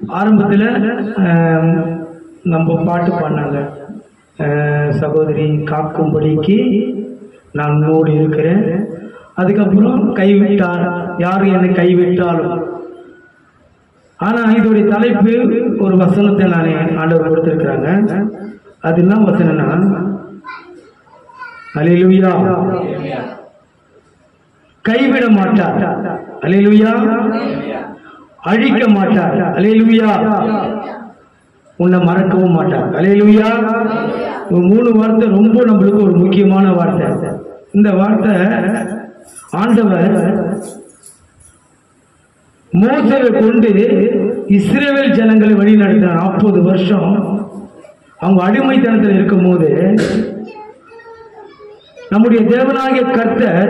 ஆரம்பத்தில் நம்ம பாட்டு பாடினாங்க அஹ், சகோதரி காக்கும்படிக்கு நான் உன்னோடு இருக்கிறேன் அதுக்கப்புறம் கைவிட்டார் யார் என்னை கைவிட்டாலும் ஆனா இதோடைய தலைப்பு ஒரு வசனத்தை நான் ஆண்டவர் கொடுத்திருக்கிறாங்க அது என்ன வசனம்னா அலையிலுயா கைவிட மாட்டார் அலையிலுயா அழிக்க மாட்டார் அலையிலுயா உன்னை மறக்கவும் மாட்டார் அலையிலுயா ஒரு மூணு வார்த்தை ரொம்ப நம்மளுக்கு ஒரு முக்கியமான வார்த்தை இந்த வார்த்தை ஆண்டவர் மோசவை கொண்டு இஸ்ரேல் ஜனங்களை வழி நடத்தினார் நாற்பது வருஷம் அவங்க அடிமைத்தனத்தில் இருக்கும்போது நம்முடைய தேவனாகிய கர்த்தர்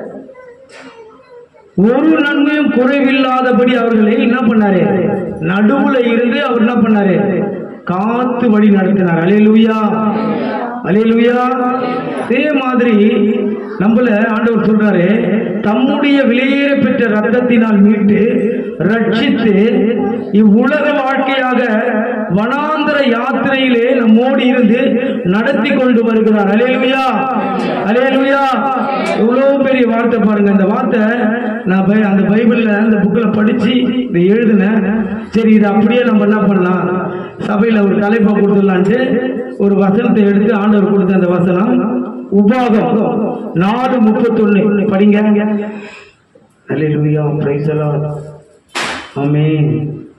ஒரு நன்மையும் குறைவில்லாதபடி அவர்களை என்ன பண்ணாரு நடுவுல இருந்து அவர் என்ன பண்ணாரு காத்து வழி நடத்தினார் அலையலுயா அலையலுயா அதே மாதிரி நம்மள ஆண்டவர் சொல்றாரு தம்முடைய விலையேற பெற்ற ரத்தத்தினால் மீட்டு ரட்சித்து இவ்வுலக வாழ்க்கையாக வனாந்தர யாத்திரையிலே நம்மோடு இருந்து நடத்தி கொண்டு வருகிறார் அலேலுயா அலேலுயா இவ்வளவு பெரிய வார்த்தை பாருங்க இந்த வார்த்தை நான் பை- அந்த பைபிள்ல அந்த புக்கில் படிச்சு இதை எழுதினேன் சரி இது அப்படியே நம்ம என்ன பண்ணலாம் சபையில ஒரு தலைப்பை கொடுத்துடலான்ட்டு ஒரு வசனத்தை எடுத்து ஆண்டவர் கொடுத்த அந்த வசனம் உபாகம் நாலு முப்பத்தொன்னு படிங்க அல்லேலூயா பிரைஸ் எல்லாம் ஆமென்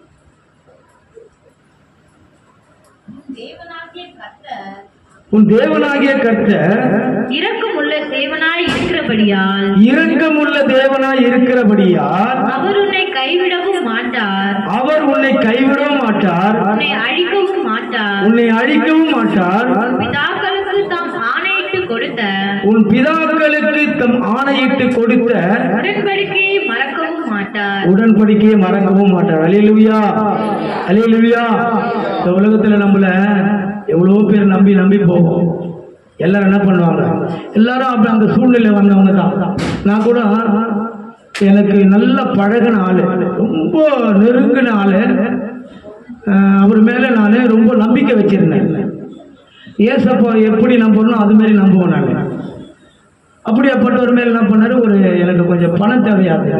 தேவனாகிய கர்த்தர் உன் தேவனாகிய கர்த்தர் இரக்கமுள்ள தேவனாய் இருக்கிறபடியால் இரக்கமுள்ள தேவனாய் இருக்கிறபடியால் அவர் உன்னை கைவிடவும் மாட்டார் அவர் உன்னை கைவிடவும் மாட்டார் உன்னை அழிக்கவும் மாட்டார் உன்னை அழிக்கவும் மாட்டார் பிதாக்களுக்கு தாம் ஆணையிட்டு கொடுத்த உன் பிதாக்களுக்கு தம் ஆணையிட்டு கொடுத்த உடன்படிக்கையை மறக்கவும் மாட்டார் உடன்படிக்கையை மறக்கவும் மாட்டார் அலையலுவியா அலையலுவியா இந்த உலகத்துல நம்மள எவ்வளவோ பேர் நம்பி நம்பி போவோம் எல்லாரும் என்ன பண்ணுவாங்க எல்லாரும் அப்படி அந்த சூழ்நிலை வந்தவங்க தான் நான் கூட எனக்கு நல்ல பழகின ஆளு ரொம்ப நெருங்கின ஆளு அஹ் அவர் மேல நான் ரொம்ப நம்பிக்கை வச்சிருந்தேன் ஏசப்பா எப்படி நம்பணும் அது மாதிரி நம்புவேன் நான் அப்படியாப்பட்டவர் மேல என்ன பண்ணாரு ஒரு எனக்கு கொஞ்சம் பணம் தேவையாது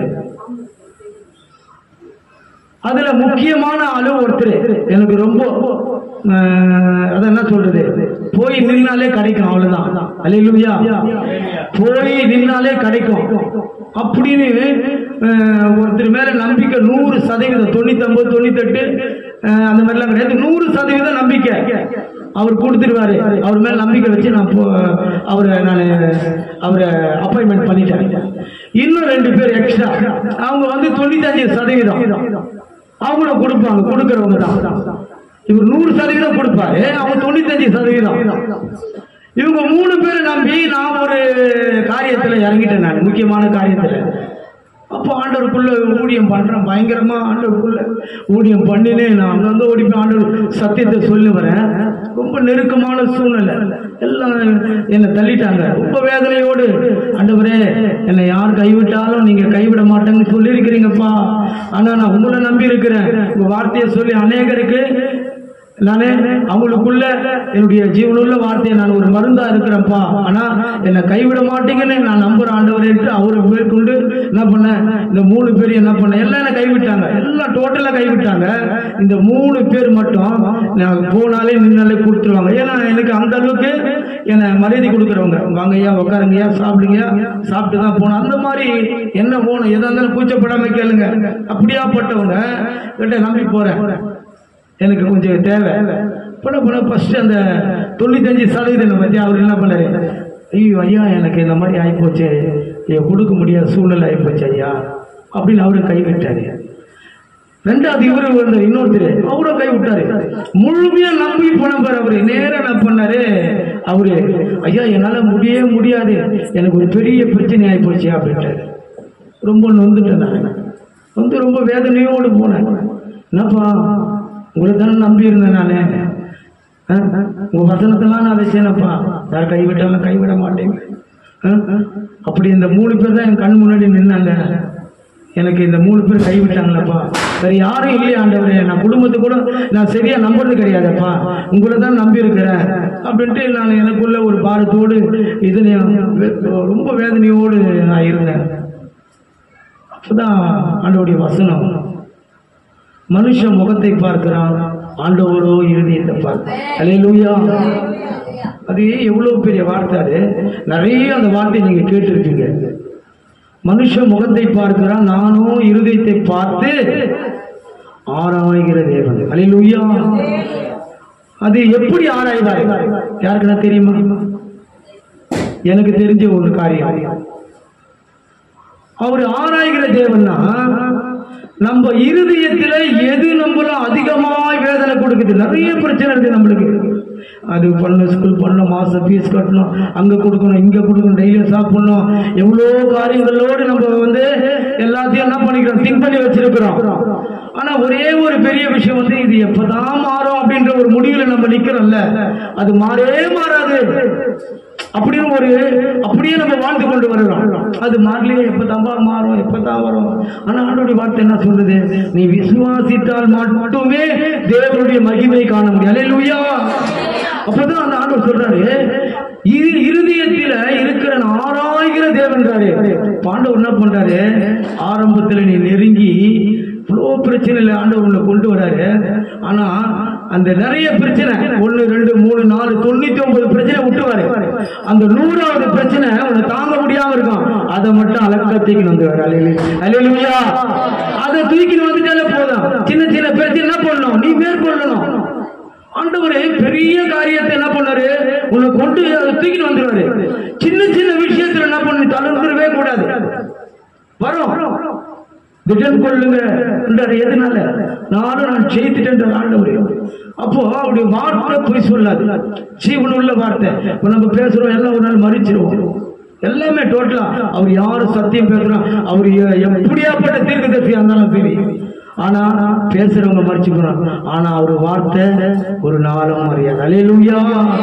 அதுல முக்கியமான ஆளு ஒருத்தர் எனக்கு ரொம்ப ஆஹ், அத என்ன சொல்றது போய் நின்னாலே கிடைக்கும் அவ்வளவுதான் அல்லேலூயா போய் நின்னாலே கிடைக்கும் அப்படின்னு ஆஹ், ஒருத்தர் மேல நம்பிக்கை நூறு சதவீதம் தொண்ணூத்தொன்பது தொண்ணூத்தெட்டு ஆஹ், அந்த மாதிரிலாம் கிடையாது நூறு சதவீதம் நம்பிக்கை அவர் கொடுத்துருவாரு அவர் மேல நம்பிக்கை வச்சு நான் போ அவரை நான் அவரை அப்பாயின்மெண்ட் பண்ணிட்டேன் இன்னும் ரெண்டு பேர் எக்ஸ்ட்ரா அவங்க வந்து தொண்ணூத்தஞ்சு சதவீதம் அவங்களும் கொடுப்பாங்க கொடுக்கறவங்க தான் இவர் நூறு சதவீதம் கொடுப்பாரு அவங்க தொண்ணூத்தஞ்சு சதவீதம் இவங்க மூணு பேரை நம்பி நான் ஒரு காரியத்துல இறங்கிட்டேன் நான் முக்கியமான காரியத்துல அப்போ ஆண்டவருக்குள்ள ஊழியம் பண்றேன் பயங்கரமா ஆண்டவருக்குள்ள ஊழியம் பண்ணினே நான் அங்க வந்து ஓடி போய் ஆண்டவர் சத்தியத்தை சொல்லி வரேன் ரொம்ப நெருக்கமான சூழ்நிலை எல்லாம் என்னை தள்ளிட்டாங்க ரொம்ப வேதனையோடு ஆண்டவரே என்னை யார் கைவிட்டாலும் நீங்க கைவிட மாட்டேங்கன்னு சொல்லியிருக்கிறீங்கப்பா ஆனா நான் உங்களை நம்பி இருக்கிறேன் உங்க வார்த்தையை சொல்லி அநேகருக்கு நானே அவங்களுக்குள்ள என்னுடைய ஜீவனுள்ள வார்த்தையை நான் ஒரு மருந்தா இருக்கிறேன்ப்பா ஆனா என்னை கைவிட மாட்டீங்கன்னு நான் நம்புற ஆண்டவர் என்று அவரை மேற்கொண்டு என்ன பண்ணேன் இந்த மூணு பேர் என்ன பண்ணேன் எல்லாம் என்னை கைவிட்டாங்க எல்லாம் டோட்டலா கைவிட்டாங்க இந்த மூணு பேர் மட்டும் நான் போனாலே நின்னாலே கொடுத்துருவாங்க ஏன்னா எனக்கு அந்த அளவுக்கு என்னை மரியாதை கொடுக்குறவங்க வாங்கய்யா உட்காருங்கய்யா சாப்பிடுங்கய்யா சாப்பிட்டு தான் போனோம் அந்த மாதிரி என்ன போகணும் எதா இருந்தாலும் கூச்சப்படாம கேளுங்க அப்படியாப்பட்டவங்க கிட்ட நம்பி போறேன் எனக்கு கொஞ்சம் தேவை பண்ண பண்ண ஃபர்ஸ்ட் அந்த தொண்ணூத்தஞ்சு சதவீதம் பற்றி அவர் என்ன பண்ணாரு ஐயோ ஐயா எனக்கு இந்த மாதிரி ஆகிப்போச்சு ஐயா கொடுக்க முடியாத சூழ்நிலை ஆகிப்போச்சு ஐயா அப்படின்னு அவரு கைவிட்டாரு ரெண்டாவது இவரு வந்து இன்னொருத்தர் அவரும் கை விட்டாரு முழுமையா நம்பி போன பாரு அவரு நேரா என்ன பண்ணாரு அவரு ஐயா என்னால முடியவே முடியாது எனக்கு ஒரு பெரிய பிரச்சனை ஆகி போச்சு அப்படின்ட்டாரு ரொம்ப நொந்துட்டேன் நான் வந்து ரொம்ப வேதனையோடு போனேன் என்னப்பா உங்களை தானே நம்பி இருந்தேன் நானு ஆ? உங்க வசனத்தெல்லாம் நான் வச்சேனப்பா யார் கைவிட்டாலும் கைவிட மாட்டேங்க ஆ? அப்படி இந்த மூணு பேர் தான் என் கண் முன்னாடி நின்னாங்க எனக்கு இந்த மூணு பேர் கைவிட்டாங்களப்பா வேற யாரும் இல்லையா ஆண்டவரே நான் குடும்பத்தை கூட நான் சரியா நம்புறது கிடையாதுப்பா உங்களை தான் நம்பி இருக்கிறேன் அப்படின்ட்டு நான் எனக்குள்ள ஒரு பாரத்தோடு இதுலையும் ரொம்ப வேதனையோடு நான் இருந்தேன் அப்பதான் ஆண்டவருடைய வசனம் மனுஷன் முகத்தை பார்க்கிறான் ஆண்டவரோ இருதயத்தை பார்க்கிறான் அல்லேலூயா அது எவ்வளவு பெரிய வார்த்தை அது நிறைய அந்த வார்த்தையை நீங்க கேட்டிருப்பீங்க மனுஷ முகத்தை பார்க்கிறான் நானும் இருதயத்தை பார்த்து ஆராய்கிற தேவன் அல்லேலூயா அது எப்படி ஆராய்வார் யாருக்குன்னா தெரியுமா எனக்கு தெரிஞ்ச ஒரு காரியம் அவர் ஆராய்கிற தேவன்னா நம்ம இருதயத்துல எது நம்மள அதிகமாய் வேதனை கொடுக்குது நிறைய பிரச்சனை இருக்கு நம்மளுக்கு அது பண்ணணும் ஸ்கூல் பண்ணணும் மாசம் ஃபீஸ் கட்டணும் அங்க கொடுக்கணும் இங்க கொடுக்கணும் டெய்லியும் சாப்பிடணும் எவ்வளோ காரியங்களோடு நம்ம வந்து எல்லாத்தையும் என்ன பண்ணிக்கிறோம் திங்க் பண்ணி வச்சிருக்கிறோம் ஆனா ஒரே ஒரு பெரிய விஷயம் வந்து இது எப்பதான் மாறும் அப்படின்ற ஒரு முடிவுல நம்ம நிக்கிறோம்ல அது மாறவே மாறாது அப்படின்னு ஒரு அப்படியே நம்ம வாழ்ந்து கொண்டு வருகிறோம் அது மாறலையே எப்பதான்பா மாறும் எப்பதான் வரும் ஆனா ஆண்டோடைய வார்த்தை என்ன சொல்லுது நீ விசுவாசித்தால் மட்டுமே தேவனுடைய மகிமை காண முடியும் அல்லேலூயா அப்பதான் அந்த ஆண்டவர் சொல்றாரு இது இருதயத்தில இருக்கிற ஆராய்கிற தேவன்றாரு பாண்டவர் என்ன பண்றாரு ஆரம்பத்துல நீ நெருங்கி இவ்வளோ பிரச்சனையில் ஆண்டவர் உன்னை கொண்டு வராரு ஆனா அந்த நிறைய பிரச்சனை ஒன்று ரெண்டு மூணு நாலு தொண்ணூத்தி ஒன்பது பிரச்சனை விட்டுவாரு அந்த நூறாவது பிரச்சனை உன்னை தாங்க முடியாம இருக்கும் அதை மட்டும் அலக்க தூக்கின்னு வந்துவாரு அலையிலுயா அதை தூக்கின்னு வந்துட்டாலே போதும் சின்ன சின்ன பிரச்சனை என்ன பண்ணணும் நீ மேற்கொள்ளணும் ஆண்டவரே பெரிய காரியத்தை என்ன பண்ணாரு உன்னை கொண்டு அதை தூக்கிட்டு வந்துருவாரு சின்ன சின்ன விஷயத்துல என்ன பண்ணி தளர்ந்துடவே கூடாது வரும் திடன் கொள்ளுங்க என்றார் எதனால நானும் நான் செய்துட்டேன் ஆண்டவர் அப்போ அவருடைய வார்த்தை பொய் சொல்லாது ஜீவன் உள்ள வார்த்தை இப்ப நம்ம பேசுறோம் எல்லாம் ஒரு நாள் மறிச்சிருவோம் எல்லாமே டோட்டலா அவர் யாரு சத்தியம் பேசுறோம் அவர் எ- எப்படியாப்பட்ட தீர்க்கதரிசியா இருந்தாலும் சரி ஆனா பேசுறவங்க மறைச்சுக்கிறாங்க ஆனா அவர் வார்த்தை ஒரு நாளும் அறியாது அலையலுயா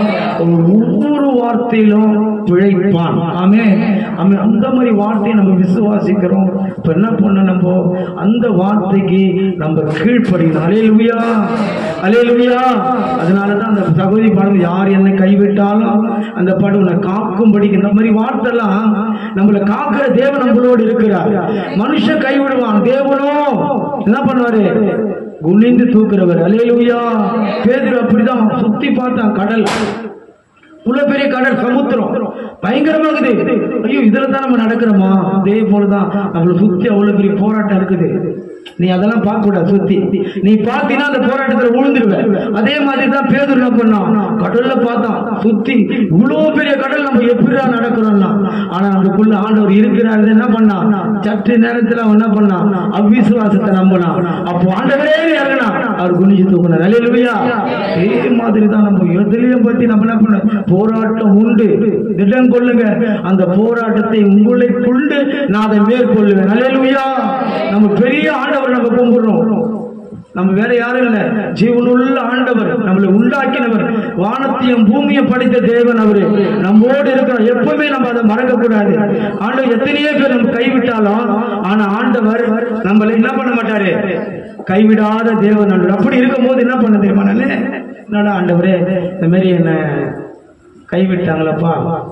ஒவ்வொரு வார்த்தையிலும் பிழைப்பான் ஆமே ஆமே அந்த மாதிரி வார்த்தையை நம்ம விசுவாசிக்கிறோம் இப்ப என்ன பண்ண நம்ம அந்த வார்த்தைக்கு நம்ம கீழ்ப்படிக்கணும் அலையலுயா அலையலுயா அதனாலதான் அந்த சகோதரி பாடம் யார் என்னை கைவிட்டாலும் அந்த பாடம் உன்னை காக்கும்படிக்கு இந்த மாதிரி வார்த்தை எல்லாம் நம்மளை காக்கிற தேவன் நம்மளோடு இருக்கிறார் மனுஷன் கைவிடுவான் தேவனோ என்ன பண்ணுவாரு குனிந்து தூக்குறவர் அலையலுயா பேதுரு அப்படிதான் சுத்தி பார்த்தான் கடல் இவ்வளவு பெரிய கடல் சமுத்திரம் பயங்கரமாகுது ஐயோ இதுல தான் நம்ம நடக்கிறோமா அதே போலதான் நம்மளை சுத்தி அவ்வளவு பெரிய போராட்டம் இருக்குது நீ அதெல்லாம் பார்க்க கூடாது சுத்தி நீ பார்த்தீங்கன்னா அந்த போராட்டத்துல விழுந்துருவ அதே மாதிரி தான் பேதர் என்ன பண்ணான் கடல்ல பார்த்தான் சுத்தி இவ்வளவு பெரிய கடல் நம்ம எப்படிடா நடக்கிறோம்னா ஆனா நமக்குள்ள ஆண்டவர் இருக்கிறாரு என்ன பண்ணான் சற்று நேரத்துல அவன் என்ன பண்ணான் அவ்விசுவாசத்தை நம்பினான் அப்போ ஆண்டவரே இறங்கினா அவர் குனிஞ்சு தூக்கினார் அலையிலுயா இதே மாதிரி தான் நம்ம எதுலயும் பத்தி நம்ம என்ன பண்ண போராட்டம் உண்டு திட்டம் கொள்ளுங்க அந்த போராட்டத்தை உங்களை கொண்டு நான் அதை மேற்கொள்ளுவேன் அலையிலுயா நம்ம பெரிய ஆண்டவர் நம்ம கும்பிடுறோம் நம்ம வேற யாரும் இல்ல ஜீவனுள்ள ஆண்டவர் நம்மளை உண்டாக்கினவர் வானத்தையும் பூமியும் படைத்த தேவன் அவரு நம்மோடு இருக்கிறோம் எப்பவுமே நம்ம அதை மறக்க கூடாது ஆண்டவர் எத்தனையோ பேர் நம்ம கைவிட்டாலும் ஆனா ஆண்டவர் நம்மளை என்ன பண்ண மாட்டாரு கைவிடாத தேவன் ஆண்டவர் அப்படி இருக்கும்போது என்ன பண்ண தெரியுமா நானு என்னடா ஆண்டவரே இந்த மாதிரி என்ன கைவிட்டாங்களப்பா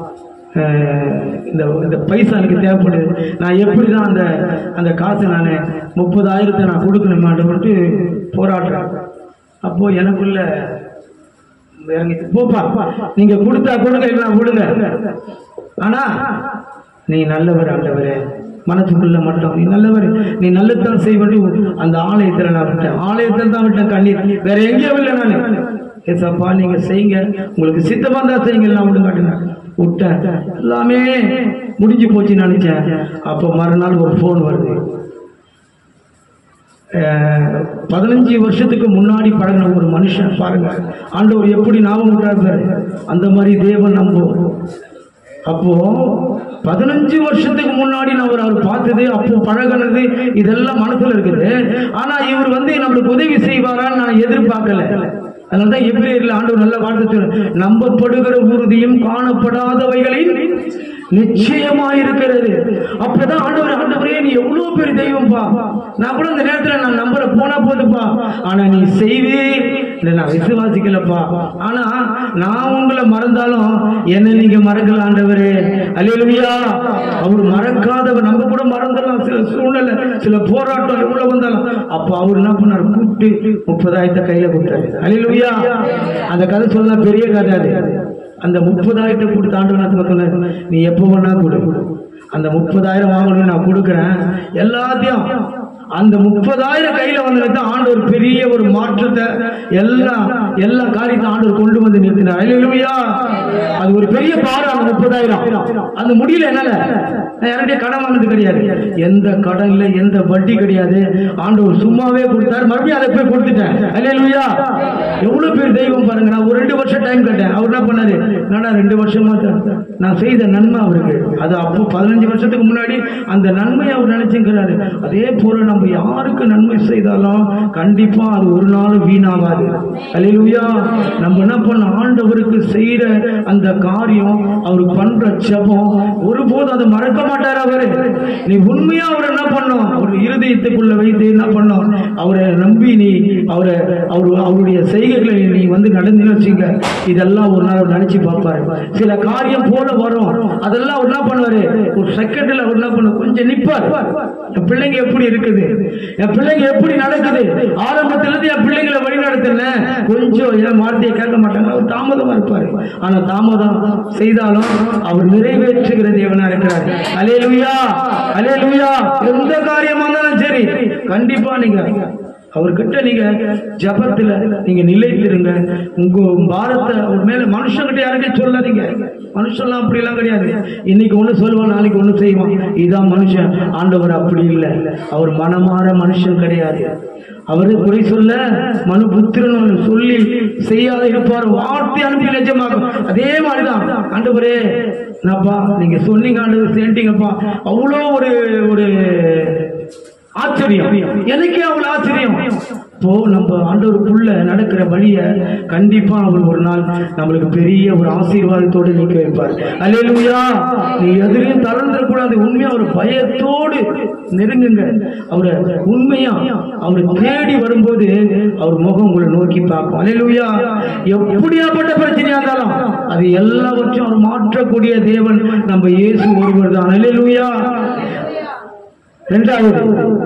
அஹ் இந்த இந்த பைசா எனக்கு தேவைப்படுது நான் எப்படி தான் அந்த அந்த காசை நான் முப்பதாயிரத்தை நான் கொடுக்கணுமான்ட்டு போராடுறேன் அப்போ எனக்குள்ள இறங்கிட்டு போப்பா நீங்க கொடுத்தா கொடுங்க இல்லைன்னா விடுங்க ஆனா நீ நல்லவர் ஆண்டவரே மனசுக்குள்ள மட்டும் நீ நல்லவர் நீ நல்லதான் செய்வது அந்த ஆலயத்துல நான் விட்டேன் ஆலயத்தில் தான் விட்டேன் கண்ணீர் வேற எங்கேயும் இல்லை நான் ஏசப்பா நீங்க செய்யுங்க உங்களுக்கு சித்தமா தான் செய்யுங்க எல்லாம் விடுங்க விட்டேன் எல்லாமே முடிஞ்சு போச்சு நினைச்சேன் அப்போ மறுநாள் ஒரு ஃபோன் வருது அஹ், பதினஞ்சு வருஷத்துக்கு முன்னாடி பழகின ஒரு மனுஷன் பாருங்க ஆண்டவர் எப்படி ஞாபகம் விட்டாரு அந்த மாதிரி தேவன் நம்புவோம் அப்போ பதினஞ்சு வருஷத்துக்கு முன்னாடி நான் ஒரு அவர் பார்த்தது அப்போ பழகினது இதெல்லாம் மனசுல இருக்குது ஆனா இவர் வந்து நம்மளுக்கு உதவி செய்வாரான்னு நான் எதிர்பார்க்கல அதனால தான் எபிரேயர்ல ஆண்டவர் நல்ல வார்த்தை சொல்றார். நம்பப்படுகிற உறுதியும் காணப்படாதவைகளின் நிச்சயமா இருக்கிறது அப்பதான் ஆண்டவர் ஆண்டவரே நீ எவ்வளவு பெரிய தெய்வம்பா நான் கூட இந்த நேரத்துல நான் நம்புற போனா போதுப்பா ஆனா நீ செய்வே இல்ல நான் விசுவாசிக்கலப்பா ஆனா நான் உங்களை மறந்தாலும் என்ன நீங்க மறக்கல ஆண்டவரே அல்லேலூயா அவர் மறக்காதவர் நம்ம கூட மறந்துடலாம் சில சூழ்நிலை சில போராட்டம் எவ்வளவு வந்தாலும் அப்ப அவர் என்ன பண்ணார் கூப்பிட்டு முப்பதாயிரத்தை கையில கொடுத்தாரு அல்லேலூயா அந்த கதை சொன்னா பெரிய கதை அது அந்த முப்பதாயிரத்தை கொடுத்து ஆண்டு சொன்ன நீ எப்போ வேணா கொடு அந்த முப்பதாயிரம் வாங்கணும்னு நான் கொடுக்குறேன் எல்லாத்தையும் அந்த முப்பதாயிரம் கையில வந்தது ஆண்டு ஒரு பெரிய ஒரு மாற்றத்தை எல்லா எல்லா காரியத்தையும் ஆண்டவர் கொண்டு வந்து நிறுத்தினார் அல்லேலூயா அது ஒரு பெரிய பாரு அந்த முப்பதாயிரம் அந்த முடியல என்னால நான் யார்கிட்டயும் கடன் வாங்கினது கிடையாது எந்த கடன் இல்ல எந்த வட்டி கிடையாது ஆண்டவர் சும்மாவே கொடுத்தாரு மறுபடியும் அதை போய் கொடுத்துட்டேன் அல்லேலூயா எவ்வளவு பேர் தெய்வம் பாருங்க நான் ஒரு ரெண்டு வருஷம் டைம் கேட்டேன் அவர் என்ன பண்ணாரு என்னடா ரெண்டு வருஷமா தான் நான் செய்த நன்மை அவருக்கு அது அப்போ பதினஞ்சு வருஷத்துக்கு முன்னாடி அந்த நன்மையை அவர் நினைச்சுக்கிறாரு அதே போல நம்ம யாருக்கு நன்மை செய்தாலும் கண்டிப்பா அது ஒரு நாள் வீணாகாது அல்லேலூயா நம்ம என்ன பண்ண ஆண்டவருக்கு செய்யற அந்த காரியம் அவருக்கு பண்ற ஜெபம் ஒருபோதும் அதை மறக்க மாட்டார் அவரு நீ உண்மையா அவர் என்ன பண்ணும் அவர் இருதயத்துக்குள்ள வைத்து என்ன பண்ணும் அவரை நம்பி நீ அவரை அவர் அவருடைய செய்கைகளை நீ வந்து நடந்து வச்சுங்க இதெல்லாம் ஒரு நாள் அவர் நினைச்சு பார்ப்பாரு சில காரியம் போல வரும் அதெல்லாம் அவர் என்ன பண்ணுவாரு ஒரு செகண்ட்ல அவர் என்ன பண்ண கொஞ்சம் நிப்பார் என் பிள்ளைங்க எப்படி இருக்குது என் பிள்ளைங்க எப்படி நடக்குது ஆரம்பத்துல இருந்து என் பிள்ளைங்களை வழி நடத்தினேன் கொஞ்சம் என் வார்த்தையை கேட்க மாட்டாங்க அவர் தாமதமா இருப்பாரு ஆனா தாமதம் செய்தாலும் அவர் நிறைவேற்றுகிற தேவனா இருக்கிறார் அலேலுயா அலேலுயா எந்த காரியமா இருந்தாலும் சரி கண்டிப்பா நீங்க அவர்கிட்ட நீங்க ஜபத்துல நீங்க நிலைத்திருங்க உங்க பாரத்தை அவர் மேல மனுஷங்கிட்ட யாருக்கும் சொல்லாதீங்க மனுஷன்லாம் அப்படி எல்லாம் கிடையாது இன்னைக்கு ஒண்ணு சொல்லுவான் நாளைக்கு ஒண்ணு செய்வான் இதான் மனுஷன் ஆண்டவர் அப்படி இல்லை அவர் மனமாற மனுஷன் கிடையாது அவரு குறை சொல்ல மனு புத்திரன் சொல்லி செய்யாத இருப்பார் வார்த்தை அனுப்பி நிஜமாகும் அதே மாதிரிதான் ஆண்டவரே என்னப்பா நீங்க சொன்னீங்க ஆண்டவர் சேர்ந்தீங்கப்பா அவ்வளோ ஒரு ஒரு ஆச்சரியம் எனக்கே அவ்வளவு ஆச்சரியம் இப்போ நம்ம ஆண்டவருக்குள்ள நடக்கிற வழிய கண்டிப்பா அவர் ஒரு நாள் நம்மளுக்கு பெரிய ஒரு ஆசீர்வாதத்தோடு நிக்க வைப்பார் அல்லேலூயா நீ எதிரையும் தளர்ந்துடக்கூடாது உண்மையா ஒரு பயத்தோடு நெருங்குங்க அவரை உண்மையா அவரை தேடி வரும்போது அவர் முகம் உங்களை நோக்கி பார்க்கும் அல்லேலூயா எப்படியாப்பட்ட பிரச்சனையா இருந்தாலும் அது எல்லாவற்றையும் அவர் மாற்றக்கூடிய தேவன் நம்ம இயேசு ஒருவர் தான் அல்லேலூயா இரண்டாவது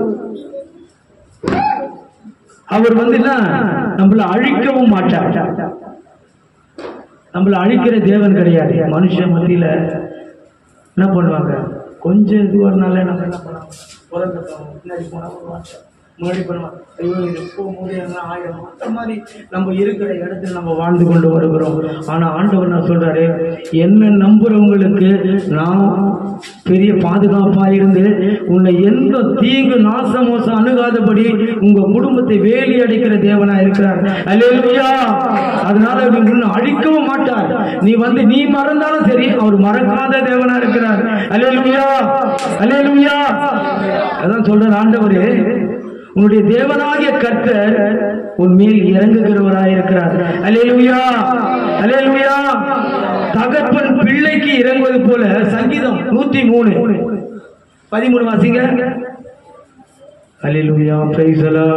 அவர் வந்து என்ன நம்மள அழிக்கவும் மாட்டார் நம்மள அழிக்கிற தேவன் கிடையாது மனுஷன் மத்தியில என்ன பண்ணுவாங்க கொஞ்சம் இது வரனால நம்ம என்ன பண்ணுவாங்க பிறந்துட்டோம், பின்னாடி போனா ஒரு வார்த்தை. முன்னாடி பண்ணுவாங்க ஐயோ இது போகும்போது என்ன ஆயிடும் அந்த மாதிரி நம்ம இருக்கிற இடத்துல நம்ம வாழ்ந்து கொண்டு வருகிறோம் ஆனா ஆண்டவர் நான் சொல்றாரு என்ன நம்புறவங்களுக்கு நான் பெரிய பாதுகாப்பா இருந்து உன்னை எந்த தீங்கு நாச மோசம் அணுகாதபடி உங்க குடும்பத்தை வேலி அடைக்கிற தேவனா இருக்கிறார் அல்லேலூயா அதனால அவர் உன்னை அழிக்கவும் மாட்டார் நீ வந்து நீ மறந்தாலும் சரி அவர் மறக்காத தேவனா இருக்கிறார் அல்லேலூயா அல்லேலூயா அதான் சொல்றார் ஆண்டவரே உன்னுடைய தேவனாகிய கர்த்தர் உன் மேல் இறங்குகிறவராய் இருக்கிறார் அல்லேலூயா அல்லேலூயா தகப்பன் பிள்ளைக்கு இறங்குவது போல சங்கீதம் நூத்தி மூணு பதிமூணு வாசிங்க அல்லேலூயா பிரைசலா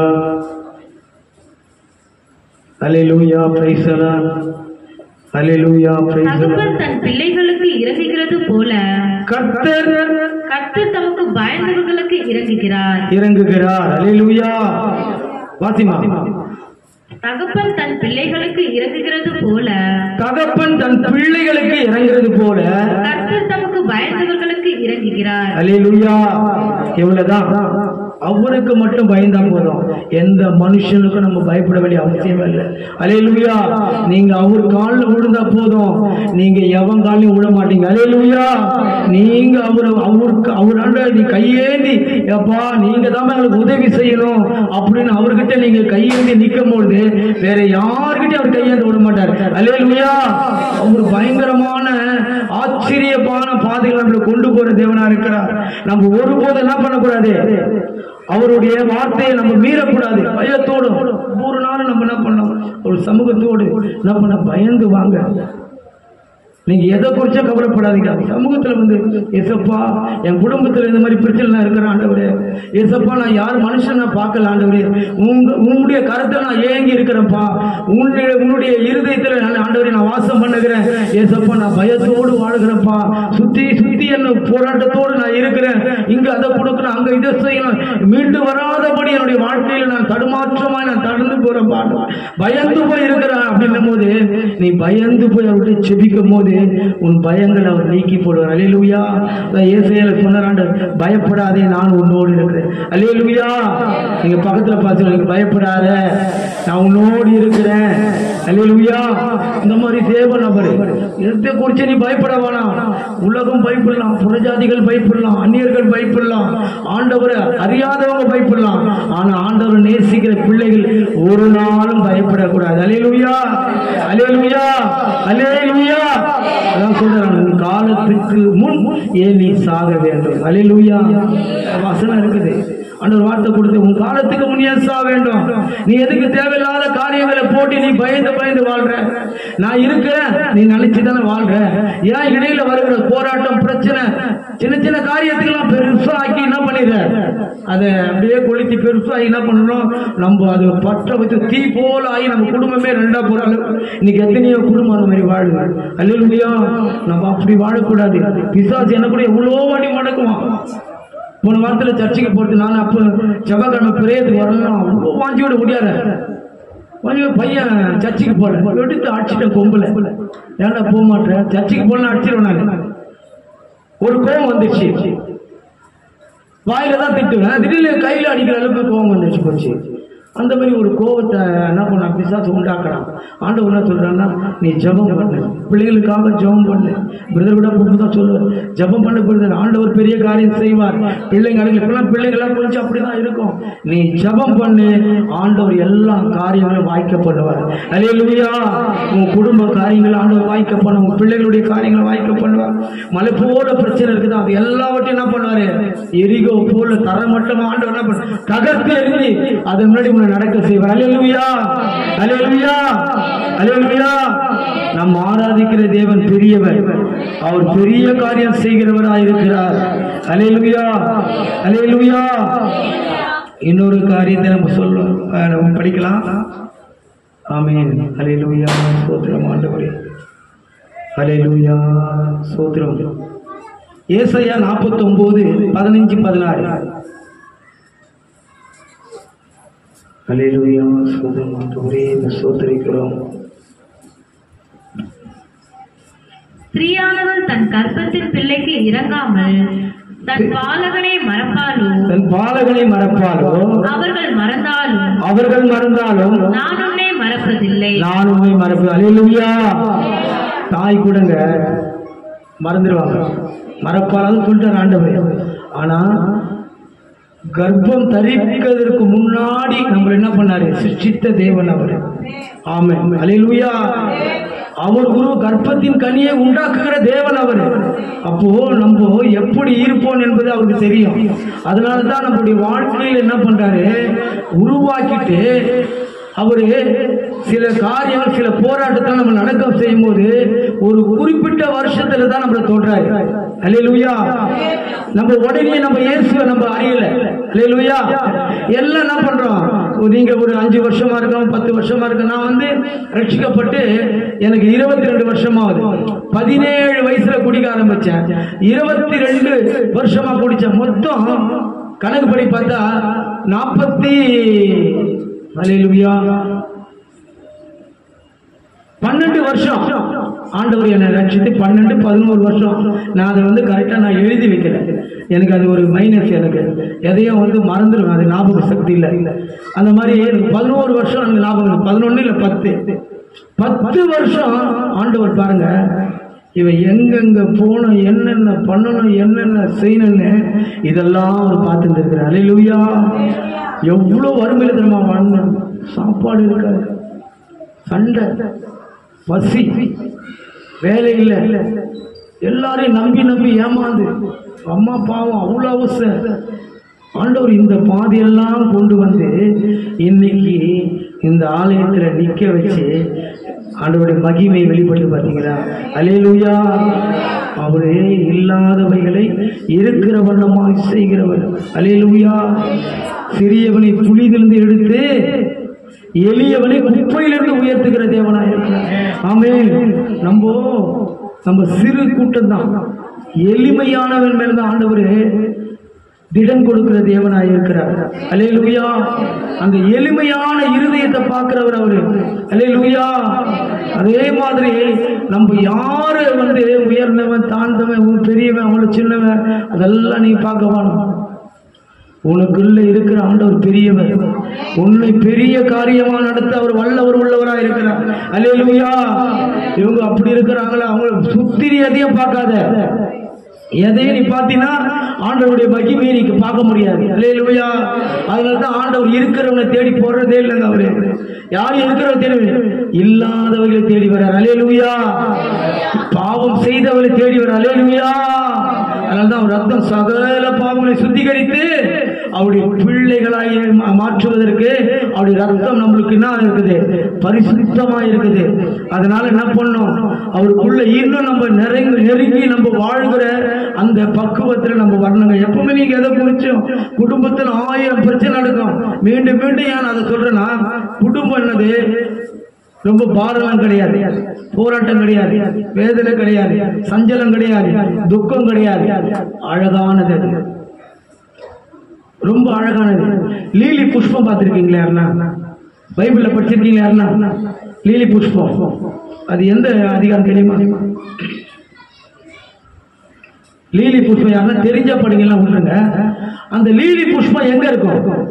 அல்லேலூயா பிரைசலா அல்லேலூயா பிரைசலா தகப்பன் தன் பிள்ளைகளுக்கு இறங்குகிறது போல கர்த்தர் கர்த்தர் தமக்கு பயந்தவர்களுக்கு இறங்குகிறார் இறங்குகிறார் அல்லேலூயா வாசிமா தகப்பன் தன் பிள்ளைகளுக்கு இறங்குகிறது போல தகப்பன் தன் பிள்ளைகளுக்கு இறங்குறது போல கர்த்தர் தமக்கு பயந்தவர்களுக்கு இறங்குகிறார் அல்லேலூயா இவ்வளவுதான் அவருக்கு மட்டும் பயந்தா போதும் எந்த மனுஷனுக்கும் நம்ம பயப்பட வேண்டிய அவசியமே இல்லை அலேலுயா நீங்க அவர் காலில் விழுந்தா போதும் நீங்க எவன் காலையும் விட மாட்டீங்க அலேலுயா நீங்க அவர் அவருக்கு அவராண்ட நீ கையேந்தி எப்பா நீங்க தான் எங்களுக்கு உதவி செய்யணும் அப்படின்னு அவர்கிட்ட நீங்க கையேந்தி நிற்கும் பொழுது வேற யாருக்கிட்டையும் அவர் கையேந்து விட மாட்டார் அலேலுயா அவர் பயங்கரமான ஆச்சரியமான பாதைகளை நம்மளை கொண்டு போற தேவனா இருக்கிறார் நம்ம ஒருபோதும் என்ன பண்ணக்கூடாது அவருடைய வார்த்தையை நம்ம மீறக்கூடாது பயத்தோடு ஒவ்வொரு நாளும் நம்ம என்ன பண்ணோம் ஒரு சமூகத்தோடு என்ன பண்ண பயந்து வாங்க நீங்க எதை குறிச்சும் கவலைப்படாதீங்க சமூகத்துல வந்து ஏசப்பா என் குடும்பத்துல இந்த மாதிரி பிரச்சனை நான் இருக்கிறேன் ஆண்டவரே ஏசப்பா நான் யார் மனுஷன் நான் பார்க்கல ஆண்டவரே உங்க உன்னுடைய கருத்தை நான் ஏங்கி இருக்கிறேன்ப்பா உன்னுடைய உன்னுடைய இருதயத்துல நான் ஆண்டவரே நான் வாசம் பண்ணுகிறேன் ஏசப்பா நான் பயத்தோடு வாழ்கிறேன்ப்பா சுத்தி சுத்தி என்ன போராட்டத்தோடு நான் இருக்கிறேன் இங்க அதை கொடுக்கணும் அங்க இதை செய்யணும் மீண்டு வராதபடி என்னுடைய வாழ்க்கையில நான் தடுமாற்றமாய் நான் தடுந்து போறேன்ப்பா பயந்து போய் இருக்கிறேன் அப்படின்னும் போது நீ பயந்து போய் அவர்கிட்ட செபிக்கும் போது உன் பயங்களை அவர் நீக்கி போடுவார் அலையலுயா ஏசையில சொன்னாராண்டு பயப்படாதே நான் உன்னோடு இருக்கிறேன் அலையலுயா நீங்க பக்கத்துல பார்த்து நீங்க பயப்படாத நான் உன்னோடு இருக்கிறேன் அலையலுயா இந்த மாதிரி தேவ நபர் எதை குறித்து நீ பயப்பட வேணாம் உலகம் பயப்படலாம் புறஜாதிகள் பயப்படலாம் அந்நியர்கள் பயப்படலாம் ஆண்டவரை அறியாதவங்க பயப்படலாம் ஆனா ஆண்டவர் நேசிக்கிற பிள்ளைகள் ஒரு நாளும் பயப்படக்கூடாது அலையலுயா அலையலுயா அலையலுயா அதான் சொல்றாங்க உன் காலத்துக்கு முன் ஏன் நீ சாக வேண்டும் அலையலுயா வசனம் இருக்குது ஆண்டவர் வார்த்தை கொடுத்து உன் காலத்துக்கு முன் ஏன் சாக வேண்டும் நீ எதுக்கு தேவையில்லாத காரியங்களை போட்டு நீ பயந்து பயந்து வாழ்ற நான் இருக்கிறேன் நீ நினைச்சு தானே வாழ்ற ஏன் இடையில வருகிற போராட்டம் பிரச்சனை சின்ன சின்ன காரியத்துக்கெல்லாம் பெருசா ஆக்கி என்ன பண்ணிடுற அதை அப்படியே கொளுத்தி பெருசா என்ன பண்ணணும் நம்ம அது பற்ற வச்சு தீ போல ஆகி நம்ம குடும்பமே ரெண்டா போற அளவு இன்னைக்கு எத்தனையோ குடும்பம் அந்த மாதிரி வாழுது அல்லா நம்ம அப்படி வாழக்கூடாது பிசாசு என்ன கூட எவ்வளோ வாட்டி மடக்குவான் போன வாரத்தில் சர்ச்சுக்கு போட்டு நான் அப்போ செவ்வாய்க்கிழமை பிரேயத்துக்கு வரலாம் அவ்வளோ வாஞ்சியோட முடியாத வாஞ்சி பையன் சர்ச்சுக்கு போல எடுத்து அடிச்சிட்டேன் கொம்புல ஏன்டா போக மாட்டேன் சர்ச்சுக்கு போலாம் அடிச்சிருவேன் நான் ஒரு கோவம் வந்துச்சு வாயில தான் திட்டுவேன் திடீர்னு கையில் அடிக்கிற அளவுக்கு கோவம் வந்துச்சு போச்சு அந்த மாதிரி ஒரு கோவத்தை என்ன பண்ண பிசாசு உண்டாக்குறான் ஆண்டவர் என்ன சொல்றான்னா நீ ஜெபம் பண்ணு பிள்ளைகளுக்காக ஜெபம் பண்ணு பிரதர் கூட போட்டு தான் சொல்லுவார் ஜெபம் பண்ண பிரதர் ஆண்டவர் பெரிய காரியம் செய்வார் பிள்ளைங்க இப்பெல்லாம் பிள்ளைங்களாம் கொஞ்சம் அப்படிதான் இருக்கும் நீ ஜெபம் பண்ணு ஆண்டவர் எல்லா காரியங்களும் வாய்க்க பண்ணுவார் அலையலுயா உன் குடும்ப காரியங்கள் ஆண்டவர் வாய்க்க பண்ண உன் பிள்ளைகளுடைய காரியங்களை வாய்க்க பண்ணுவார் மலை போல பிரச்சனை இருக்குது அது எல்லாவற்றையும் என்ன பண்ணுவாரு எரிகோ போல தரமட்டமா ஆண்டவர் என்ன பண்ண தகர்த்து எரிஞ்சு அது முன்னாடி உன்னை நடக்க செய்வார் அலையலுயா அலையலுயா அலையலுயா நாம் ஆராதிக்கிற தேவன் பெரியவர் அவர் பெரிய காரியம் செய்கிறவராய் இருக்கிறார் அலையலுயா அலையலுயா இன்னொரு காரியத்தை நம்ம சொல்லும் அஹ் நம்ம படிக்கலாம் ஆமென் அலையலுயா சோத்திரம் ஆண்டவரே அலையலுயா சோத்திரம் ஏசையா நாற்பத்தொம்போது பதினஞ்சு பதினாறு அலையலுயா சோத்திரம் ஆண்டவரே இந்த சோத்திரிக்கிறோம் ஸ்திரீயானவள் தன் கர்ப்பத்தின் பிள்ளைக்கு இறங்காமல் தன் பாலகனை மறப்பாலோ தன் பாலகனை மறப்பாலோ அவர்கள் மறந்தாலும் அவர்கள் மறந்தாலும் நான் உன்னை மறப்பதில்லை நான் உண்மை மறப்பு அலையலுயா தாய் கூடங்க மறந்துடுவாங்க மறப்பாலும் சொல்லிட்டார் ஆண்டவர் ஆனா கர்ப்பம் தரிக்கிறதற்கு முன்னாடி நம்மள என்ன பண்ணாரு சிருஷ்டித்த தேவன் அவர் ஆமே அலையலுயா அவர் குரு கர்ப்பத்தின் கனியை உண்டாக்குகிற தேவன் அவர் அப்போ நம்ம எப்படி இருப்போம் என்பது அவருக்கு தெரியும் அதனால தான் நம்மளுடைய வாழ்க்கையில் என்ன பண்றாரு உருவாக்கிட்டு அவரு சில காரியங்கள் சில போராட்டத்தை நம்ம நடக்க செய்யும் போது ஒரு குறிப்பிட்ட வருஷத்துல தான் நம்மளை தொடுறாரு அல்லேலூயா நம்ம உடனே நம்ம இயேசுவை நம்ம அறியல அல்லேலூயா எல்லாம் என்ன பண்றோம் ஒரு நீங்க ஒரு அஞ்சு வருஷமா இருக்கோம் பத்து வருஷமா இருக்கு நான் வந்து ரட்சிக்கப்பட்டு எனக்கு இருபத்தி ரெண்டு வருஷமாகுது பதினேழு வயசுல குடிக்க ஆரம்பிச்சேன் இருபத்தி ரெண்டு வருஷமா குடிச்சேன் மொத்தம் கணக்கு படி பார்த்தா நாற்பத்தி அலையிலுயா பன்னெண்டு வருஷம் ஆண்டவர் என்னை ரட்சித்து பன்னெண்டு பதினோரு வருஷம் நான் அதை வந்து கரெக்டாக நான் எழுதி வைக்கல எனக்கு அது ஒரு மைனஸ் எனக்கு எதையும் வந்து மறந்துடுவேன் அது ஞாபக சக்தி இல்லை அந்த மாதிரி எனக்கு பதினோரு வருஷம் எனக்கு ஞாபகம் பதினொன்று இல்லை பத்து பத்து வருஷம் ஆண்டவர் பாருங்க இவன் எங்கெங்க போகணும் என்னென்ன பண்ணணும் என்னென்ன செய்யணும்னு இதெல்லாம் அவர் பார்த்துட்டு இருக்கிறார் அலையிலுயா எவ்வளோ வறுமையில் தெரியுமா வாழணும் சாப்பாடு இருக்காது சண்டை பசி வேலை இல்லை எல்லாரையும் நம்பி நம்பி ஏமாந்து அம்மா பாவம் அவ்வளோ அவசர ஆண்டவர் இந்த பாதையெல்லாம் கொண்டு வந்து இன்னைக்கு இந்த ஆலயத்தில் நிற்க வச்சு ஆண்டவருடைய மகிமை வெளிப்பட்டு பார்த்தீங்களா அலேலுயா அவரே இல்லாதவைகளை இருக்கிற வண்ணமாய் செய்கிறவர் அலேலுயா சிறியவனை புலிதிலிருந்து எடுத்து எளியவனை குப்பையிலிருந்து உயர்த்துகிற தேவனாய் இருக்கிறார் ஆமே நம்ம நம்ம சிறு கூட்டம் தான் எளிமையானவன் மேல தான் ஆண்டவர் திடம் கொடுக்கிற தேவனாய் இருக்கிறார் அலேலுயா அந்த எளிமையான இருதயத்தை பார்க்கிறவர் அவரு அலேலுயா அதே மாதிரி நம்ம யாரு வந்து உயர்ந்தவன் தாழ்ந்தவன் உன் பெரியவன் அவளை சின்னவன் அதெல்லாம் நீ பார்க்க வேணும் உனக்குள்ள இருக்கிற ஆண்டவர் பெரியவர் உன்னை பெரிய காரியமா நடத்த அவர் வல்லவர் உள்ளவரா இருக்கிறார் அல்லேலூயா இவங்க அப்படி இருக்கிறாங்களா அவங்க சுத்தி நீ எதையும் பார்க்காத எதையும் நீ பார்த்தீங்கன்னா ஆண்டவருடைய மகிமையை நீ பார்க்க முடியாது அல்லேலூயா அதனால தான் ஆண்டவர் இருக்கிறவனை தேடி போடுறதே இல்லைங்க அவரு யார் இருக்கிறவங்க தேடி இல்லாதவர்களை தேடி வர்றார் அல்லேலூயா பாவம் செய்தவர்களை தேடி வர்றார் அல்லேலூயா அதனால தான் அவர் ரத்தம் சகல பாவங்களை சுத்திகரித்து அவருடைய பிள்ளைகளாய் மா- மாற்றுவதற்கு அவருடைய ரத்தம் நம்மளுக்கு என்ன இருக்குது பரிசுத்தமா இருக்குது அதனால என்ன பண்ணோம் அவருக்குள்ள இன்னும் நம்ம நெருங்கி நெருங்கி நம்ம வாழ்கிற அந்த பக்குவத்துல நம்ம வரணுங்க எப்பவுமே நீங்க எதை குறிச்சும் குடும்பத்தில் ஆயிரம் பிரச்சனை நடக்கும் மீண்டும் மீண்டும் ஏன் அதை சொல்றேன்னா குடும்பம் என்னது ரொம்ப பாரலாம் கிடையாது போராட்டம் கிடையாது வேதனை கிடையாது சஞ்சலம் கிடையாது துக்கம் கிடையாது அழகானது அது ரொம்ப அழகானது லீலி புஷ்பம் பார்த்துருக்கீங்களா யாருன்னா பைபிள்ல படிச்சிருக்கீங்களா யாருன்னா லீலி புஷ்பம் அது எந்த அதிகாரம் தெரியுமா லீலி புஷ்பம் யாருன்னா தெரிஞ்ச படிங்கலாம் விட்டுருங்க அந்த லீலி புஷ்பம் எங்க இருக்கும்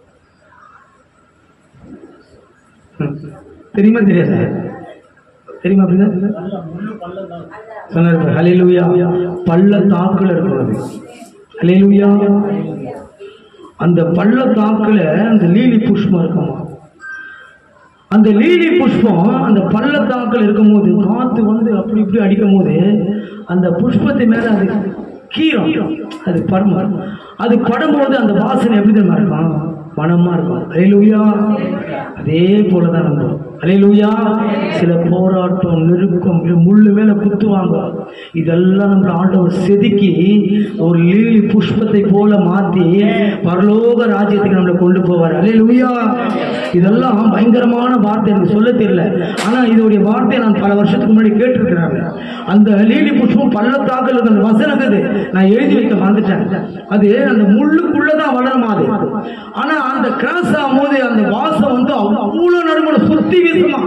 ம். தெரியுமா தெரியாது தெரியுமா அப்படிதான் சொன்னாரு ஹalleluya பள்ளத்தாக்குல இருக்கிறது ஹalleluya அந்த பள்ளத்தாக்குல அந்த லீலி புஷ்பம் இருக்குமா அந்த லீலி புஷ்பம் அந்த பள்ளத்தாக்குல இருக்கும்போது காத்து வந்து அப்படி இப்படி அடிக்கும் போது அந்த புஷ்பத்தை மேல அது கீரம் அது படம் அது படும்போது அந்த வாசனை எப்படி தெரியுமா இருக்கும் மனமா இருக்கும் அலையிலுயா அதே போலதான் நம்ம அலையிலுயா சில போராட்டம் நெருக்கம் இது முள்ளு மேல குத்துவாங்க இதெல்லாம் நம்ம ஆண்டவர் செதுக்கி ஒரு லீலி புஷ்பத்தை போல மாத்தி பரலோக ராஜ்யத்துக்கு நம்மளை கொண்டு போவார் அலையிலுயா இதெல்லாம் பயங்கரமான வார்த்தை எனக்கு சொல்ல தெரியல ஆனா இதோடைய வார்த்தையை நான் பல வருஷத்துக்கு முன்னாடி கேட்டிருக்கிறாங்க அந்த லீலி புஷ்பம் பள்ளத்தாக்கில் இருக்க அந்த வசனம் இருக்குது நான் எழுதி வைக்க மறந்துட்டேன் அது அந்த முள்ளுக்குள்ளதான் வளருமா அது ஆனா அந்த கிராஸ் ஆகும்போது அந்த வாசம் வந்து அவ்வளவு நறுமணம் சுத்தி வீசுமா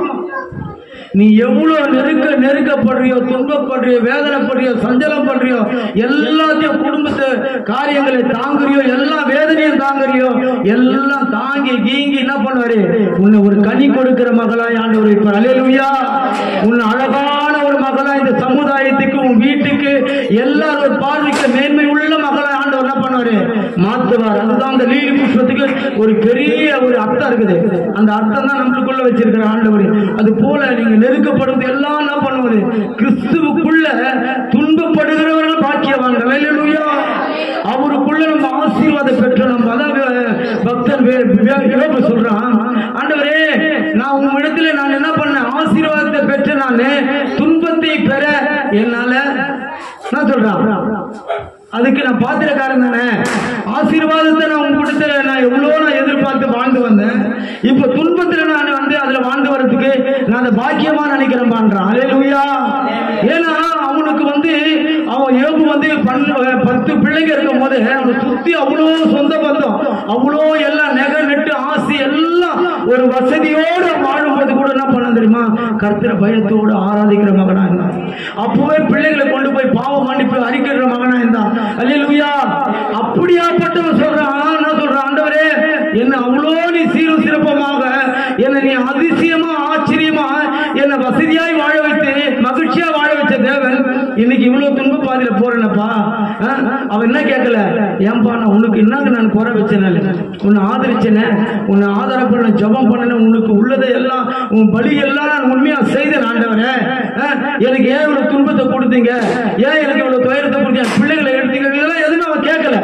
நீ எவ்வளவு நெருக்க நெருக்கப்படுறியோ துன்பப்படுறியோ வேதனைப்படுறியோ சஞ்சலம் பண்றியோ எல்லாத்தையும் குடும்பத்து காரியங்களை தாங்குறியோ எல்லா வேதனையும் தாங்குறியோ எல்லாம் தாங்கி கீங்கி என்ன பண்ணுவாரு உன்னை ஒரு கனி கொடுக்கிற மகளாய் ஆண்டவர் இருப்பார் அலையலுயா உன்னை அழகான ஒரு மகளா இந்த சமுதாயத்துக்கு உன் வீட்டுக்கு எல்லாரும் ஒரு பார்வைக்கு மேன்மை உள்ள மகளாய் ஆண்டவர் என்ன பண்ணுவாரு மாத்துவார் அதுதான் அந்த லீலி புஷ்பத்துக்கு ஒரு பெரிய ஒரு அர்த்தம் இருக்குது அந்த அர்த்தம் தான் நம்மளுக்குள்ள வச்சிருக்கிற ஆண்டவர் அது போல நீங்க நெருக்கப்படுவது எல்லாம் என்ன பண்ணுவது கிறிஸ்துவுக்குள்ள துன்பப்படுகிறவர்கள் பாக்கியவான்கள் அல்லேலூயா அவருக்குள்ள நம்ம ஆசீர்வாதம் பெற்றோம் நம்ம அதான் வே- பக்தன் வே- வே- யோபு சொல்றான் ஆண்டவரே நான் உங்களிடத்துல நான் என்ன பண்ணேன் ஆசீர்வாதத்தை பெற்ற நான் துன்பத்தை பெற என்னால நான் சொல்றான் அதுக்கு நான் பாத்திரக்காரன் தானே ஆசீர்வாதத்தை நான் உங்ககிட்ட நான் எவ்வளோ நான் எதிர்பார்த்து வாழ்ந்து வந்தேன் இப்போ துன்பத்துல நான் வந்து அதுல வாழ்ந்து வர்றதுக்கு நான் அதை பாக்கியமா நினைக்கிறேன் பண்றான் அலையலுயா ஏன்னா அவனுக்கு வந்து அவன் யோபு வந்து பன்னு பத்து பிள்ளைங்க இருக்கும் போது அவனை சுத்தி அவ்வளோ சொந்த பந்தம் அவ்வளோ எல்லாம் நெக நெட்டு ஆசை எல்லாம் ஒரு வசதியோடு வாழும்போது கூட என்ன பண்ண தெரியுமா கர்த்தர பயத்தோடு ஆராதிக்கிற மகனா இருந்தான் அப்பவே பிள்ளைகளை கொண்டு போய் பாவ மன்னிப்பு அறிக்கிற மகனா இருந்தான் அல்லேலூயா அப்படியாப்பட்டவன் சொல்றான் என்ன சொல்றான் ஆண்டவரே என்ன அவ்வளோ நீ சீரும் சிறப்பமாக என்னை நீ அதிசயமா ஆச்சரியமா என்னை வசதியாய் வாழ வைத்து மகிழ்ச்சியா வாழ வச்ச தேவன் இன்னைக்கு இவ்வளவு துன்ப பாதையில போறேனப்பா ஆ? அவன் என்ன கேட்கல ஏன்பா நான் உனக்கு என்னங்க நான் குறை வச்சேன் உன்னை ஆதரிச்சேனே உன்னை ஆதாரம் பண்ண ஜெபம் பண்ணேன் உனக்கு உள்ளதை எல்லாம் உன் பலி எல்லாம் நான் உண்மையா செய்தேன் ஆண்டவரே ஆ? எனக்கு ஏன் இவ்வளவு துன்பத்தை கொடுத்தீங்க ஏன் எனக்கு இவ்வளவு துயரத்தை கொடுத்தீங்க பிள்ளைகளை எடுத்தீங்க இதெல்லாம் எதுவும் அவன் கேட்கல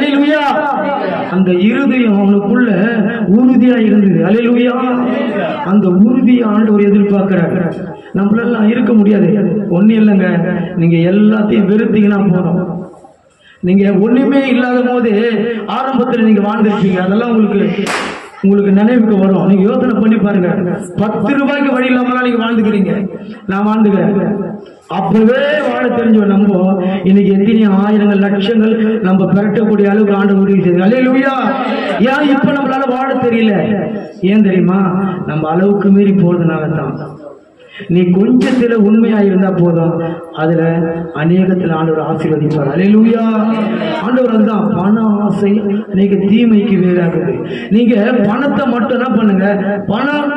அலையிலுயா அந்த இருதயம் அவனுக்குள்ள உறுதியா இருந்தது அலையிலுயா அந்த உறுதியை ஆண்டவர் எதிர்பார்க்கிறார் நம்மளெல்லாம் இருக்க முடியாது ஒன்றும் இல்லைங்க நீங்க எல்லாத்தையும் வெறுத்தீங்கன்னா போதும் நீங்க ஒண்ணுமே இல்லாத போது ஆரம்பத்தில் நீங்க வாழ்ந்திருப்பீங்க அதெல்லாம் உங்களுக்கு உங்களுக்கு நினைவுக்கு வரும் நீங்க யோசனை பண்ணி பாருங்க பத்து ரூபாய்க்கு வழி இல்லாமலாம் நீங்க வாழ்ந்துக்கிறீங்க நான் வாழ்ந்துக்கிறேன் அப்பவே வாழ தெரிஞ்சவன் நம்ம இன்னைக்கு எத்தனை ஆயிரங்கள் லட்சங்கள் நம்ம பெரட்டக்கூடிய அளவுக்கு ஆண்டு உதவி செய்யுது அல்லேலூயா ஏன் இப்ப நம்மளால வாழ தெரியல ஏன் தெரியுமா நம்ம அளவுக்கு மீறி போறதுனால தான் நீ கொஞ்சத்துல உண்மையா இருந்தா போதும் அதுல அநேகத்துல ஆண்டவர் ஆசீர்வதிப்பார் அலையிலூயா ஆண்டவர் அதுதான் பண ஆசை அநேக தீமைக்கு வேறாகுது நீங்க பணத்தை மட்டும் என்ன பண்ணுங்க பணம்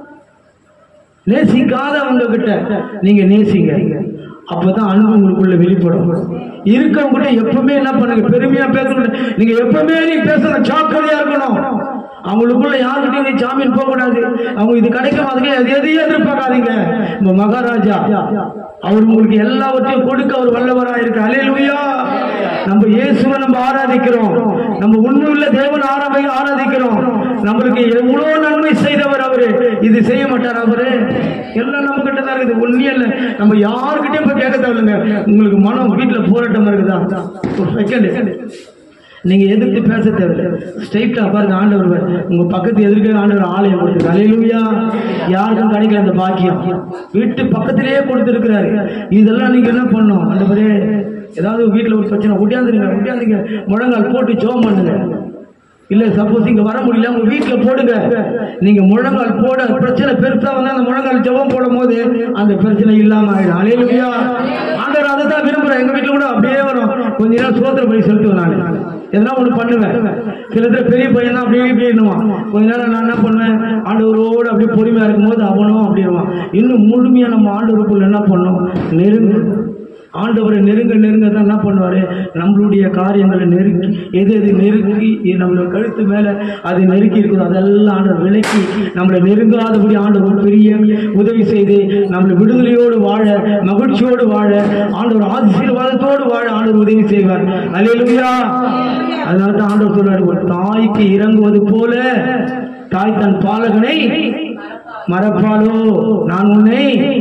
நேசிக்காதவங்க கிட்ட நீங்க நேசிங்க அப்பதான் அன்பு உங்களுக்குள்ள வெளிப்படும் இருக்கவங்க கிட்ட எப்பவுமே என்ன பண்ணுங்க பெருமையா பேசணும் நீங்க எப்பவுமே நீ பேசணும் ஜாக்கிரதையா இருக்கணும் அவங்களுக்குள்ள யாருக்கிட்டையும் நீ ஜாமீன் போக கூடாது அவங்க இது கிடைக்கும் அதுக்கு எது எதையும் எதிர்பார்க்காதீங்க இந்த மகாராஜா அவர் உங்களுக்கு எல்லாவற்றையும் கொடுக்க அவர் வல்லவரா இருக்கு அலையலுயா நம்ம இயேசுவை நம்ம ஆராதிக்கிறோம் நம்ம உண்மையுள்ள தேவன் ஆராவை ஆராதிக்கிறோம் நம்மளுக்கு எவ்வளவு நன்மை செய்தவர் அவரு இது செய்ய மாட்டார் அவரு எல்லாம் நம்ம கிட்ட தான் இருக்குது ஒண்ணே இல்லை நம்ம யாருக்கிட்டையும் போய் கேட்க தேவையில்லைங்க உங்களுக்கு மனம் வீட்டுல போராட்டம் இருக்குதா ஒரு செகண்ட் நீங்க எதிர்த்து பேச தேவையில்லை ஸ்ட்ரைட்டா பாருங்க ஆண்டவர் பாரு. உங்க பக்கத்து எதிர்க்க ஆண்டவர் ஆலயம் கொடுத்துருக்கு அலையிலுயா யாருக்கும் கிடைக்கல அந்த பாக்கியம் வீட்டு பக்கத்திலேயே கொடுத்துருக்கிறாரு இதெல்லாம் நீங்க என்ன பண்ணணும் ஆண்டவரே ஏதாவது வீட்டுல ஒரு பிரச்சனை ஒட்டியாந்துருங்க ஒட்டியாந்துங்க முழங்கால் போட்டு ஜோம் பண்ணுங்க இல்ல சப்போஸ் இங்க வர முடியல உங்க வீட்டுல போடுங்க நீங்க முழங்கால் போட பிரச்சனை பெருசா வந்தா அந்த முழங்கால் ஜெபம் போடும் போது அந்த பிரச்சனை இல்லாம ஆயிடும் அலையிலுயா ஆண்டவர் அதை தான் விரும்புறேன் எங்க வீட்டுல கூட அப்படியே வரும் கொஞ்ச நேரம் சோத்திர படி செலுத்துவேன் நான் எதனா ஒண்ணு பண்ணுவேன் சில பேர் பெரிய பையன் தான் அப்படியே இப்படி என்னவான் கொஞ்ச நேரம் நான் என்ன பண்ணுவேன் ஆண்டவரோடு அப்படியே பொறுமையா இருக்கும்போது அவனும் அப்படின்வான் இன்னும் முழுமையா நம்ம ஆண்டவருக்குள்ள என்ன பண்ணோம் நெருங்கு ஆண்டவரை நெருங்க நெருங்க தான் என்ன பண்ணுவாரு நம்மளுடைய காரியங்களை நெருக்கி எது எது நெருக்கி இது நம்மளோட கழுத்து மேல அது நெருக்கி இருக்குது அதெல்லாம் ஆண்டவர் விலக்கி நம்மளை நெருங்காதபடி ஆண்டவர் ஒரு பெரிய உதவி செய்து நம்மளை விடுதலையோடு வாழ மகிழ்ச்சியோடு வாழ ஆண்டவர் ஆசீர்வாதத்தோடு வாழ ஆண்டவர் உதவி செய்வார் அல்லேலூயா அதனால தான் ஆண்டவர் சொல்றாரு ஒரு தாய்க்கு இறங்குவது போல தாய் தன் பாலகனை மறப்பாளோ நான் உன்னை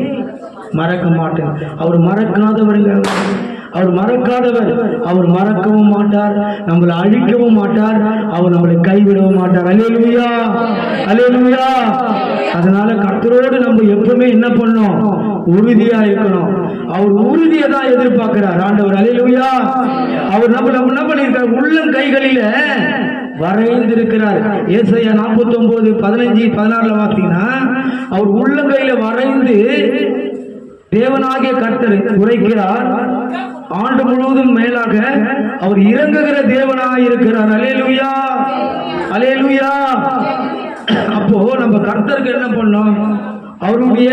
மறக்க மாட்டேன் அவர் மறக்காதவருங்க அவர் மறக்காதவர் அவர் மறக்கவும் மாட்டார் நம்மளை அழிக்கவும் மாட்டார் அவர் நம்மளை கைவிடவும் மாட்டார் அலேலுயா அலேலுயா அதனால கர்த்தரோடு நம்ம எப்பவுமே என்ன பண்ணோம் உறுதியா இருக்கணும் அவர் உறுதியை தான் எதிர்பார்க்கிறார் ஆண்டவர் அலேலுயா அவர் நம்ம நம்ம என்ன பண்ணியிருக்கார் உள்ளம் கைகளில வரைந்திருக்கிறார் ஏசையா நாற்பத்தி ஒன்பது பதினஞ்சு பதினாறுல பார்த்தீங்கன்னா அவர் உள்ளங்கையில வரைந்து தேவனாகிய கர்த்தர் உரைக்கிறார் ஆண்டு முழுவதும் மேலாக அவர் இறங்குகிற தேவனாக இருக்கிறார் அலேலுயா அலேலுயா அப்போ நம்ம கர்த்தருக்கு என்ன பண்ணோம் அவருடைய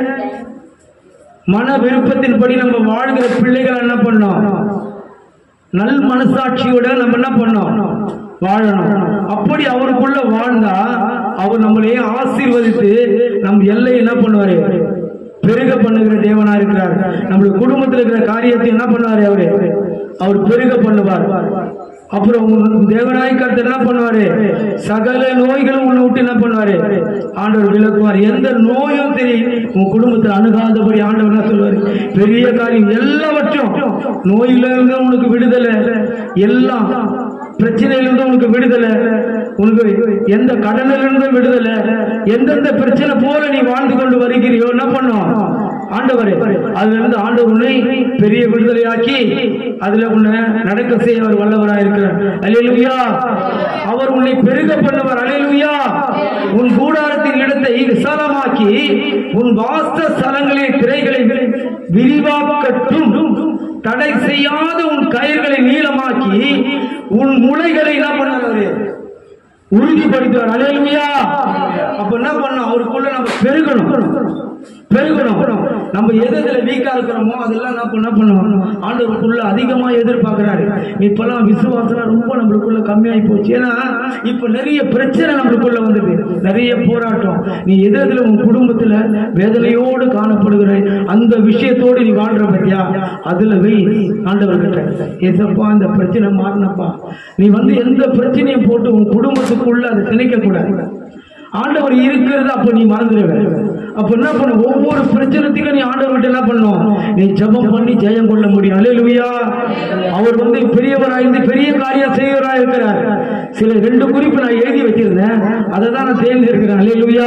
மன விருப்பத்தின்படி நம்ம வாழ்கிற பிள்ளைகள் என்ன பண்ணோம் நல் மனசாட்சியோட நம்ம என்ன பண்ணோம் வாழணும் அப்படி அவருக்குள்ள வாழ்ந்தா அவர் நம்மளையே ஆசீர்வதித்து நம் எல்லை என்ன பண்ணுவாரு பெருக பண்ணுகிற தேவனா இருக்கிறார் நம்மளுடைய குடும்பத்தில் இருக்கிற காரியத்தை என்ன பண்ணுவாரு அவரு அவர் பெருக பண்ணுவார் அப்புறம் உன் தேவனாய் கருத்து என்ன பண்ணுவாரு சகல நோய்களும் உன்னை விட்டு என்ன பண்ணுவாரு ஆண்டவர் விளக்குவார் எந்த நோயும் சரி உன் குடும்பத்தில் அணுகாதபடி ஆண்டவர் என்ன சொல்லுவாரு பெரிய காரியம் எல்லாவற்றும் நோயிலிருந்து உனக்கு விடுதலை எல்லாம் பிரச்சனையிலிருந்து உனக்கு விடுதலை உனக்கு எந்த கடனிலிருந்து விடுதலை எந்தெந்த பிரச்சனை போல நீ வாழ்ந்து கொண்டு வருகிறியோ என்ன பண்ணும் ஆண்டவரே அதுல இருந்து ஆண்டவர் உன்னை பெரிய விடுதலையாக்கி அதுல உன்னை நடக்க செய்ய அவர் வல்லவராக இருக்கிறார் அலையலுயா அவர் உன்னை பெருக பண்ணுவார் அலையலுயா உன் கூடாரத்தின் இடத்தை விசாலமாக்கி உன் வாஸ்த ஸ்தலங்களில் திரைகளை விரிவாக்கட்டும் தடை செய்யாத உன் கயிர்களை நீளமாக்கி உன் முளைகளை என்ன பண்ணாரு உறுதிப்படுத்துவார் அலையலுயா அப்ப அப்ப என்ன பண்ணணும் அவருக்குள்ள நம்ம பெருகணும் பெருகணும் நம்ம எது எதுல வீக்கா இருக்கிறோமோ அதெல்லாம் நம்ம என்ன பண்ணுவோம் ஆண்டவருக்குள்ள அதிகமா எதிர்பார்க்கிறாரு இப்பெல்லாம் விசுவாசம் ரொம்ப நம்மளுக்குள்ள கம்மியாகி போச்சு ஏன்னா இப்ப நிறைய பிரச்சனை நம்மளுக்குள்ள வந்தது நிறைய போராட்டம் நீ எது எதுல உன் குடும்பத்துல வேதனையோடு காணப்படுகிற அந்த விஷயத்தோடு நீ வாழ்ற பத்தியா அதுல வை ஆண்டவர்கிட்ட ஏசப்பா இந்த பிரச்சனை மாறினப்பா நீ வந்து எந்த பிரச்சனையும் போட்டு உன் குடும்பத்துக்குள்ள அதை திணிக்க கூடாது ஆண்டவர் இருக்கிறது அப்ப நீ மறந்துடுவ அப்ப என்ன பண்ண ஒவ்வொரு பிரச்சனத்துக்கும் நீ ஆண்டவர்கிட்ட என்ன பண்ணும் நீ ஜெபம் பண்ணி ஜெயம் கொள்ள முடியும் அல்லேலூயா அவர் வந்து பெரியவராயிருந்து பெரிய காரியம் செய்வராக இருக்கிறார் சில ரெண்டு குறிப்பு நான் எழுதி வச்சிருந்தேன் அதை தான் நான் தேர்ந்தெடுக்கிறேன் அல்லேலூயா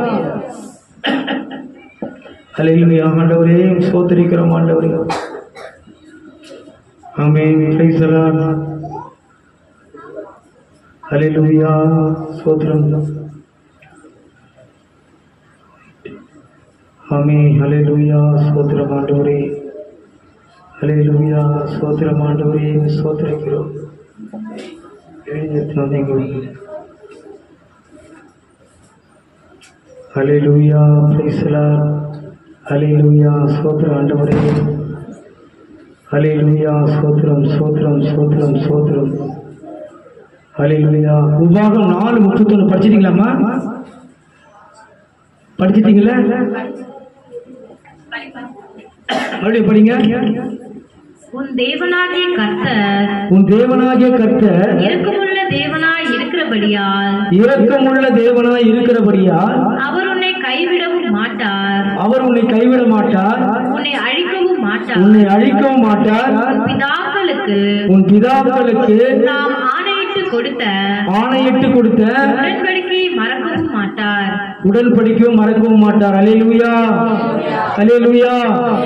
அல்லேலூயா ஆண்டவரே சோதரிக்கிறோம் ஆண்டவரே ஆமென் பிரைஸ் தி லார்ட் அல்லேலூயா சோத்ரம் ஆமே ஹalleluya ஸ்தோத்திரம் ஆண்டவரே ஹalleluya ஸ்தோத்திரம் ஆண்டவரே ஸ்தோத்திரிக்கிறோம் எழுதிட்டு வந்தீங்க ஹalleluya praise the Lord ஹalleluya ஸ்தோத்திரம் ஆண்டவரே ஹalleluya ஸ்தோத்திரம் ஸ்தோத்திரம் ஸ்தோத்திரம் ஸ்தோத்திரம் ஹalleluya உபாகம் நாலு முப்பத்தொன்று படிச்சிட்டீங்களாம்மா படிச்சிட்டீங்களா மறுபடியும் படிங்க உன் தேவனாகிய கர்த்தர் உன் தேவனாகிய கர்த்தர் இரக்கமுள்ள தேவனாய் இருக்கிறபடியால் இரக்கமுள்ள தேவனாய் இருக்கிறபடியால் அவர் உன்னை கைவிடவும் மாட்டார் அவர் உன்னை கைவிட மாட்டார் உன்னை அழிக்கவும் மாட்டார் உன்னை அழிக்கவும் மாட்டார் பிதாக்களுக்கு உன் பிதாக்களுக்கு நாம் ஆணையிட்டு கொடுத்த ஆணையிட்டு கொடுத்த உடன்படிக்கையை மறக்கவும் மாட்டார் உடன்படிக்கவும் மறக்கவும் மாட்டார் அலேலுயா அலேலுயா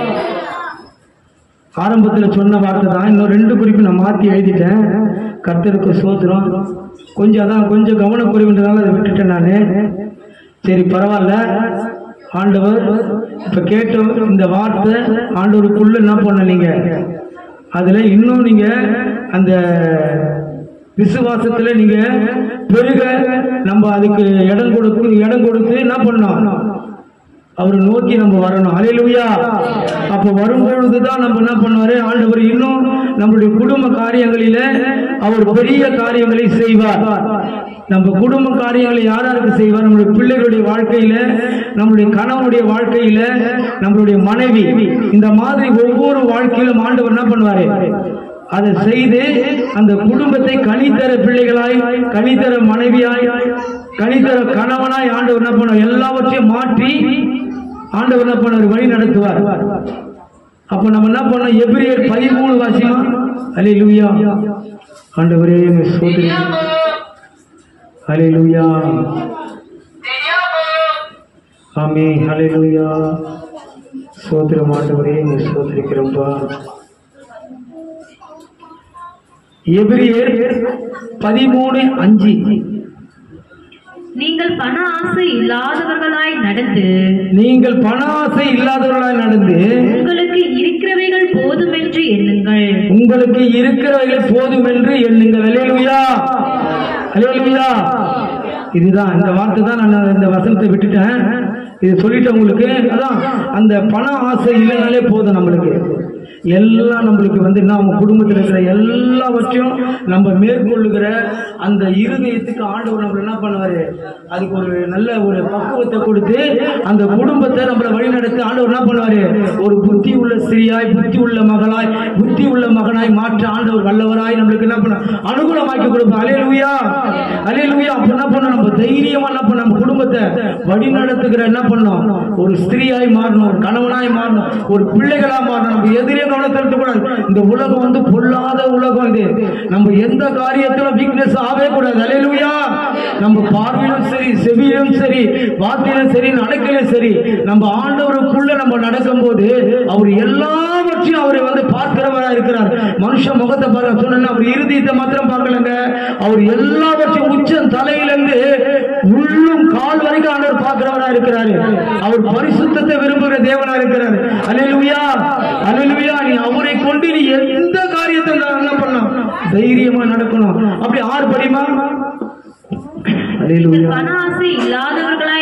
ஆரம்பத்தில் சொன்ன வார்த்தை தான் இன்னும் ரெண்டு குறிப்பு நான் மாற்றி எழுதிட்டேன் கர்த்தருக்கு சோத்திரம் கொஞ்சம் அதான் கொஞ்சம் கவனக்குறைவுன்றதால அதை விட்டுட்டேன் நான் சரி பரவாயில்ல ஆண்டவர் இப்போ கேட்ட இந்த வார்த்தை ஆண்டவருக்குள்ள என்ன பண்ண நீங்க அதில் இன்னும் நீங்க அந்த விசுவாசத்துல நீங்க பெருக நம்ம அதுக்கு இடம் கொடுத்து இடம் கொடுத்து என்ன பண்ணோம் அவரை நோக்கி நம்ம வரணும் அலையிலுயா அப்ப வரும்பொழுது தான் நம்ம என்ன பண்ணுவாரு ஆண்டவர் இன்னும் நம்மளுடைய குடும்ப காரியங்களில அவர் பெரிய காரியங்களை செய்வார் நம்ம குடும்ப காரியங்களை யார் யாருக்கு செய்வார் நம்மளுடைய பிள்ளைகளுடைய வாழ்க்கையில நம்மளுடைய கணவனுடைய வாழ்க்கையில நம்மளுடைய மனைவி இந்த மாதிரி ஒவ்வொரு வாழ்க்கையிலும் ஆண்டவர் என்ன பண்ணுவாரு அதை செய்து அந்த குடும்பத்தை கனித்தர பிள்ளைகளாய் கனித்தர மனைவியாய் கனித்தர கணவனாய் ஆண்டவர் என்ன பண்ணுவார் எல்லாவற்றையும் மாற்றி ஆண்டவர் என்ன பண்ணுவார் வழி நடத்துவார் அப்ப நம்ம என்ன பண்ணோம் எபிரியர் பதிமூணு வாசியம் அலே லூயா ஆண்டவரே உம்மை ஸ்தோத்திரிக்கிறோம் அலே லூயா ஆமே ஹலே லூயா சோத்திரம் ஆண்டவரே உம்மை ஸ்தோத்திரிக்கிறோம்ப்பா எபிரியர் பதிமூணு அஞ்சு நீங்கள் பண ஆசை இல்லாதவர்களாய் நடந்து நீங்கள் பண ஆசை இல்லாதவர்களாய் நடந்து உங்களுக்கு இருக்கிறவைகள் போதுமென்று எண்ணுங்கள் உங்களுக்கு இருக்கிறவைகள் போதும் என்று எண்ணுங்கள் அலேலுயா அலேலுயா இதுதான் இந்த வார்த்தை தான் நான் இந்த வசனத்தை விட்டுட்டேன் இது சொல்லிட்டேன் உங்களுக்கு அதான் அந்த பண ஆசை இல்லைனாலே போதும் நம்மளுக்கு எல்லாம் நம்மளுக்கு வந்து என்ன அவங்க குடும்பத்தில் இருக்கிற எல்லாவற்றையும் நம்ம மேற்கொள்ளுகிற அந்த இருதயத்துக்கு ஆண்டவர் நம்மள என்ன பண்ணுவாரு அதுக்கு ஒரு நல்ல ஒரு பக்குவத்தை கொடுத்து அந்த குடும்பத்தை நம்மளை வழிநடத்தி ஆண்டவர் என்ன பண்ணுவாரு ஒரு புத்தி உள்ள ஸ்திரியாய் புத்தி உள்ள மகளாய் புத்தி உள்ள மகனாய் மாற்ற ஆண்டவர் வல்லவராய் நம்மளுக்கு என்ன பண்ண அனுகூலமாக்கி கொடுப்போம் அலையலுயா அலையலுயா அப்ப என்ன பண்ண நம்ம தைரியமா என்ன பண்ண நம்ம குடும்பத்தை வழி நடத்துகிற என்ன பண்ணோம் ஒரு ஸ்திரியாய் மாறணும் ஒரு கணவனாய் மாறணும் ஒரு பிள்ளைகளா மாறணும் நம்ம எதிரே கவனம் செலுத்தக்கூடாது இந்த உலகம் வந்து பொல்லாத உலகம் இது நம்ம எந்த காரியத்திலும் வீக்னஸ் ஆகவே கூடாது அலையலுயா நம்ம பார்வையிலும் சரி செவியிலும் சரி வார்த்தையிலும் சரி நடக்கையிலும் சரி நம்ம ஆண்டவருக்குள்ள நம்ம நடக்கும்போது அவர் எல்லாவற்றையும் அவர் வந்து பார்க்கிறவரா இருக்கிறார் மனுஷ முகத்தை பார்க்க சொன்னா அவர் இருதயத்தை மாத்திரம் பார்க்கலங்க அவர் எல்லாவற்றையும் உச்சம் தலையிலிருந்து உள்ளும் கால் வரைக்கும் ஆண்டவர் பார்க்கிறவரா இருக்கிறாரு அவர் பரிசுத்தத்தை விரும்புகிற தேவனா இருக்கிறார் அலையலுயா அலையலுயா நீ அவரை கொண்டு நீ எந்த காரியத்தை நான் என்ன பண்ணலாம் தைரியமா நடக்கணும் அப்படி ஆறு படிமா நீங்கள் அலையலுயா பண ஆசை இல்லாதவர்களாய்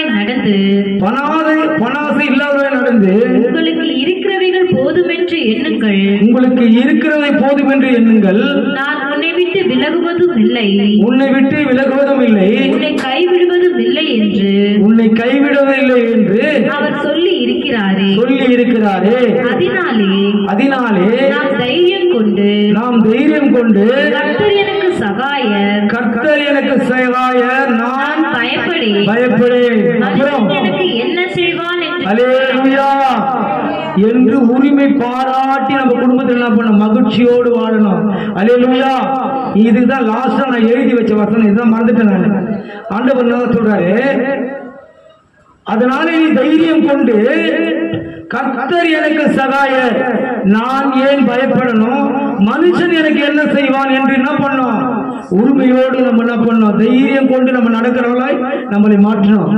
நடந்து பணாதை பணாசை இல்லாதவரை நடந்து உங்களுக்கு இருக்கிறவைகள் போதுமென்று எண்ணுங்கள் உங்களுக்கு இருக்கிறதை போதும் என்று எண்ணுங்கள் நான் உன்னை விட்டு விலகுவதும் இல்லை உன்னை விட்டு விலகுவதும் இல்லை உன்னை கைவிடுவதும் இல்லை என்று உன்னை கைவிடுவதில்லை என்று அவர் சொல்லி இருக்கிறாரே சொல்லி இருக்கிறாரே அதனாலே அதனாலே நாம் தைரியம் கொண்டு நாம் தைரியம் கொண்டு கர்த்தர் எனக்கு சகாயர் கர்த்தர் எனக்கு சகாயர் நான் நான் பயப்படி பயப்படேன் அப்புறம் மனுஷன் எனக்கு என்ன செய்வான் என்று அலேலுயா என்று உரிமை பாராட்டி நம்ம குடும்பத்தில் என்ன பண்ண மகிழ்ச்சியோடு வாழணும் அலேலுயா இதுதான் லாஸ்டா நான் எழுதி வச்ச வசனம் இதுதான் மறந்துட்டேன் நான் ஆண்டவர் என்ன சொல்றாரு அதனால நீ தைரியம் கொண்டு கர்த்தர் எனக்கு சகாயர் நான் ஏன் பயப்படணும் மனுஷன் எனக்கு என்ன செய்வான் என்று என்ன பண்ணோம் உரிமையோடு நம்ம என்ன பண்ணோம் தைரியம் கொண்டு நம்ம நடக்கிறவளாய் நம்மளை மாற்றணும்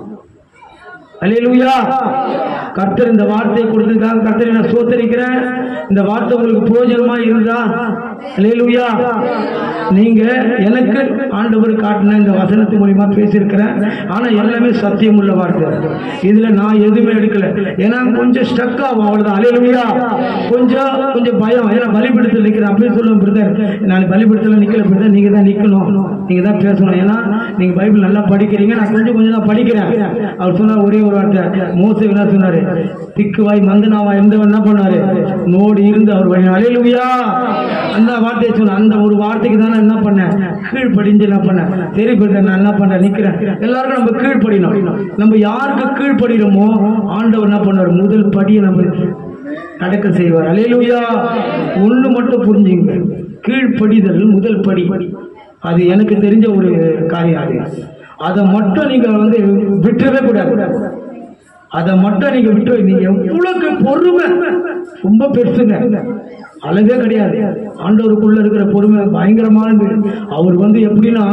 அல்லேலூயா கர்த்தர் இந்த வார்த்தையை கொடுத்திருக்காங்க கர்த்தரை நான் சோத்தரிக்கிறேன் இந்த வார்த்தை உங்களுக்கு பிரயோஜனமா இருந்தா அல்லேலூயா நீங்க எனக்கு ஆண்டவர் காட்டின இந்த வசனத்து மூலியமா பேசியிருக்கிறேன் ஆனா எல்லாமே சத்தியம் உள்ள வார்த்தை இதுல நான் எதுவுமே எடுக்கல ஏன்னா கொஞ்சம் ஸ்டக் ஆகும் அவ்வளவுதான் அல்லேலூயா கொஞ்சம் கொஞ்சம் பயம் ஏன்னா பலிபீடத்தில் நிற்கிறேன் அப்படின்னு சொல்லுவேன் பிரதர் நான் பலிபீடத்தில் நிக்கல பிரதர் நீங்க தான் நிக்கணும் நீங்க தான் பேசணும் ஏன்னா நீங்க பைபிள் நல்லா படிக்கிறீங்க நான் கொஞ்சம் கொஞ்சம் தான் படிக்கிறேன் அவர் சொன்னார் ஒரே ஒரு வார்த்தை மோசே என்ன சொன்னாரு திக்குவாய் மந்தனாவா இருந்தவன் என்ன பண்ணாரு நோடி இருந்து அவர் வழி அலையிலுயா அந்த வார்த்தையை சொன்ன அந்த ஒரு வார்த்தைக்கு தான் நான் என்ன பண்ணேன் கீழ்ப்படிஞ்சு என்ன பண்ணேன் சரி பிரதர் நான் என்ன பண்றேன் நிக்கிறேன் எல்லாருக்கும் நம்ம கீழ்ப்படினோம் நம்ம யாருக்கு கீழ்ப்படினோமோ ஆண்டவர் என்ன பண்ணார் முதல் படியை நம்ம நடக்க செய்வார் அலையிலுயா ஒண்ணு மட்டும் புரிஞ்சுங்க கீழ்ப்படிதல் முதல் படி அது எனக்கு தெரிஞ்ச ஒரு காரியம் அது அதை மட்டும் நீங்க வந்து விட்டுறவே கூடாது அதை மட்டும் நீங்க விட்டு நீங்க எவ்வளவுக்கு பொறுமை ரொம்ப பெருசுங்க அளவே கிடையாது ஆண்டவருக்குள்ள இருக்கிற பொறுமை பயங்கரமானது அவர் வந்து எப்படின்னா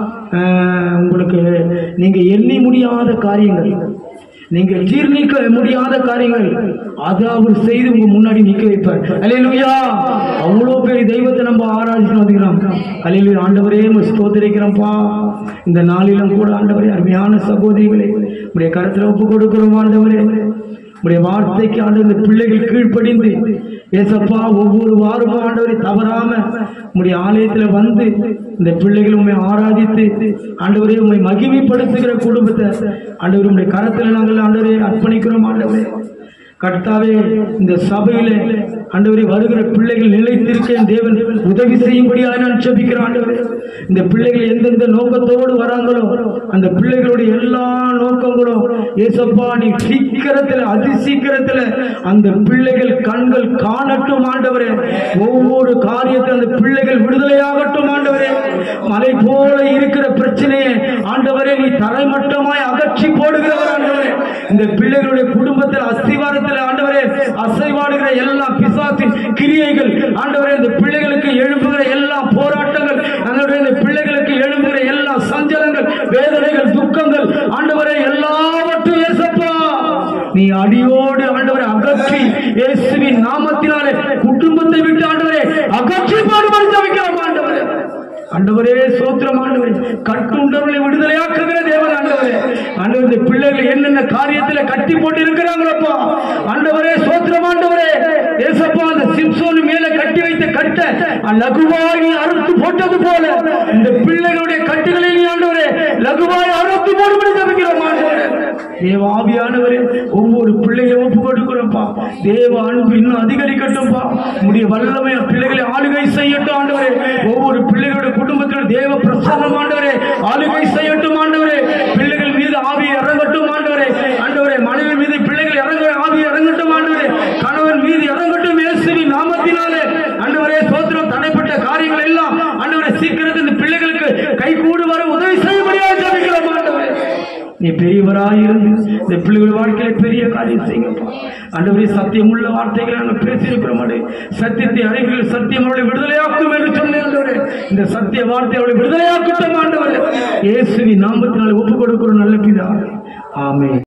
ஆஹ், உங்களுக்கு நீங்க எண்ணி முடியாத காரியங்கள் நீங்க ஜீர்ணிக்க முடியாத காரியங்கள் அதை அவர் செய்து உங்க முன்னாடி நிக்க வைப்பார் அலையிலுயா அவ்வளோ பெரிய தெய்வத்தை நம்ம ஆராய்ச்சி வந்துக்கிறோம் அலையிலுயா ஆண்டவரே உம்மை ஸ்தோத்திரிக்கிறோம்ப்பா இந்த நாளிலும் கூட ஆண்டவரே அருமையான சகோதரிகளே உடைய கருத்துல ஒப்பு கொடுக்கிறோம் ஆண்டவரே உடைய வார்த்தைக்கு ஆண்டு இந்த பிள்ளைகள் கீழ்ப்படிந்து ஏசப்பா ஒவ்வொரு வாரமும் ஆண்டவரை தவறாம உடைய ஆலயத்துல வந்து இந்த பிள்ளைகள் உண்மை ஆராதித்து ஆண்டவரே உண்மை மகிமைப்படுத்துகிற குடும்பத்தை ஆண்டவர் உடைய கரத்துல நாங்கள் ஆண்டவரே அர்ப்பணிக்கிறோம் ஆண்டவரே கர்த்தாவே இந்த சபையில ஆண்டவரே வருகிற பிள்ளைகள் நிலைத்திருக்க தேவன் உதவி செய்யும்படியாக நான் ஜெபிக்கிறேன் ஆண்டவரே இந்த பிள்ளைகள் எந்தெந்த நோக்கத்தோடு வராங்களோ அந்த பிள்ளைகளுடைய எல்லா நோக்கங்களும் ஏசப்பா நீ சீக்கிரத்துல அதி சீக்கிரத்துல அந்த பிள்ளைகள் கண்கள் காணட்டும் ஆண்டவரே ஒவ்வொரு காரியத்தில் அந்த பிள்ளைகள் விடுதலையாகட்டும் ஆண்டவரே மலை போல இருக்கிற பிரச்சனையை ஆண்டவரே நீ தரைமட்டமாய் அகற்றி போடுகிறவர் ஆண்டவரே இந்த பிள்ளைகளுடைய குடும்பத்தில் அஸ்திவாரத்தில் ஆண்டவரே அசைவாடுகிற எல்லா பிசாசின் கிரியைகள் ஆண்டவரே இந்த பிள்ளைகளுக்கு எழுப்புகிற எல்லா போராட்டங்கள் ஆண்டவரே இந்த பிள்ளைகளுக்கு எழுப்புகிற எல்லா சஞ்சலங்கள் வேதனைகள் துக்கங்கள் ஆண்டவரே எல்லாவற்றையும் ஏசப்பா நீ அடியோடு ஆண்டவரை அகற்றி இயேசுவின் நாமத்தினாலே குடும்பத்தை விட்டு ஆண்டவரே அகற்றி பாடுபடி ஜபிக்கிறோம் ஆண்டவரே ஆண்டவரே சோத்திரம் ஆண்டவரே கட்டுண்டவர்களை விடுதலையாக்குகிற தேவன் ஆண்டவரே ஆண்டவர் இந்த பிள்ளைகள் என்னென்ன காரியத்துல கட்டி போட்டு இருக்கிறாங்களப்பா ஆண்டவரே சோத்திரம் ஆண்டவரே ஏசப்பா அந்த சிம்சோன் மேல கட்டி வைத்த கட்ட லகுவாய் அறுத்து போட்டது போல இந்த பிள்ளைகளுடைய கட்டுகளை நீ ஆண்டவரே லகுவாய் அறுத்து போடும்படி ஜபிக்கிறோம் ஆண்டவரே தேவ ஆவியானவரே ஒவ்வொரு பிள்ளைகளையும் ஒப்பு கொடுக்கிறோம்ப்பா தேவ அன்பு இன்னும் அதிகரிக்கட்டும்ப்பா உடைய வல்லமை பிள்ளைகளை ஆளுகை செய்யட்டும் ஆண்டவரே ஒவ்வொரு பிள்ளைகளோட குடும்பத்தில் தேவ பிரசன்னம் ஆண்டவரே ஆளுகை செய்யட்டும் ஆண்டவரே பிள்ளைகள் மீது ஆவி இறங்கட்டும் ஆண்டவரே ஆண்டவரே மனைவி மீது பிள்ளைகள் இறங்க ஆவி இறங்கட்டும் ஆண்டவரே கணவன் மீது இறங்கட்டும் இயேசுவின் நாமத்தினாலே ஆண்டவரே சோத்திரம் தடைப்பட்ட காரியங்கள் எல்லாம் ஆண்டவரே சீக்கிரத்தில் இந்த பிள்ளைகளுக்கு கை கூடு வர உதவி செய்யும்படியாக ஜெபிக்கிறோம் ஆண்டவரே நீ பெரியவராயிருந்து இந்த பிள்ளைகள் வாழ்க்கையில பெரிய காரியம் செய்யுங்கப்பா ஆண்டவரே சத்தியம் உள்ள வார்த்தைகளை நாங்கள் பேசியிருக்கிறோம் ஆண்டவரே. சத்தியத்தை அறிவியல் சத்தியம் அவளை விடுதலையாக்கும் என்று சொன்னேன் ஆண்டவரே இந்த சத்திய வார்த்தை அவளை விடுதலையாக்கட்டும் ஆண்டவரே இயேசுவின் நாமத்தினால ஒப்பு கொடுக்கிறோம் நல்ல பிதா ஆமென்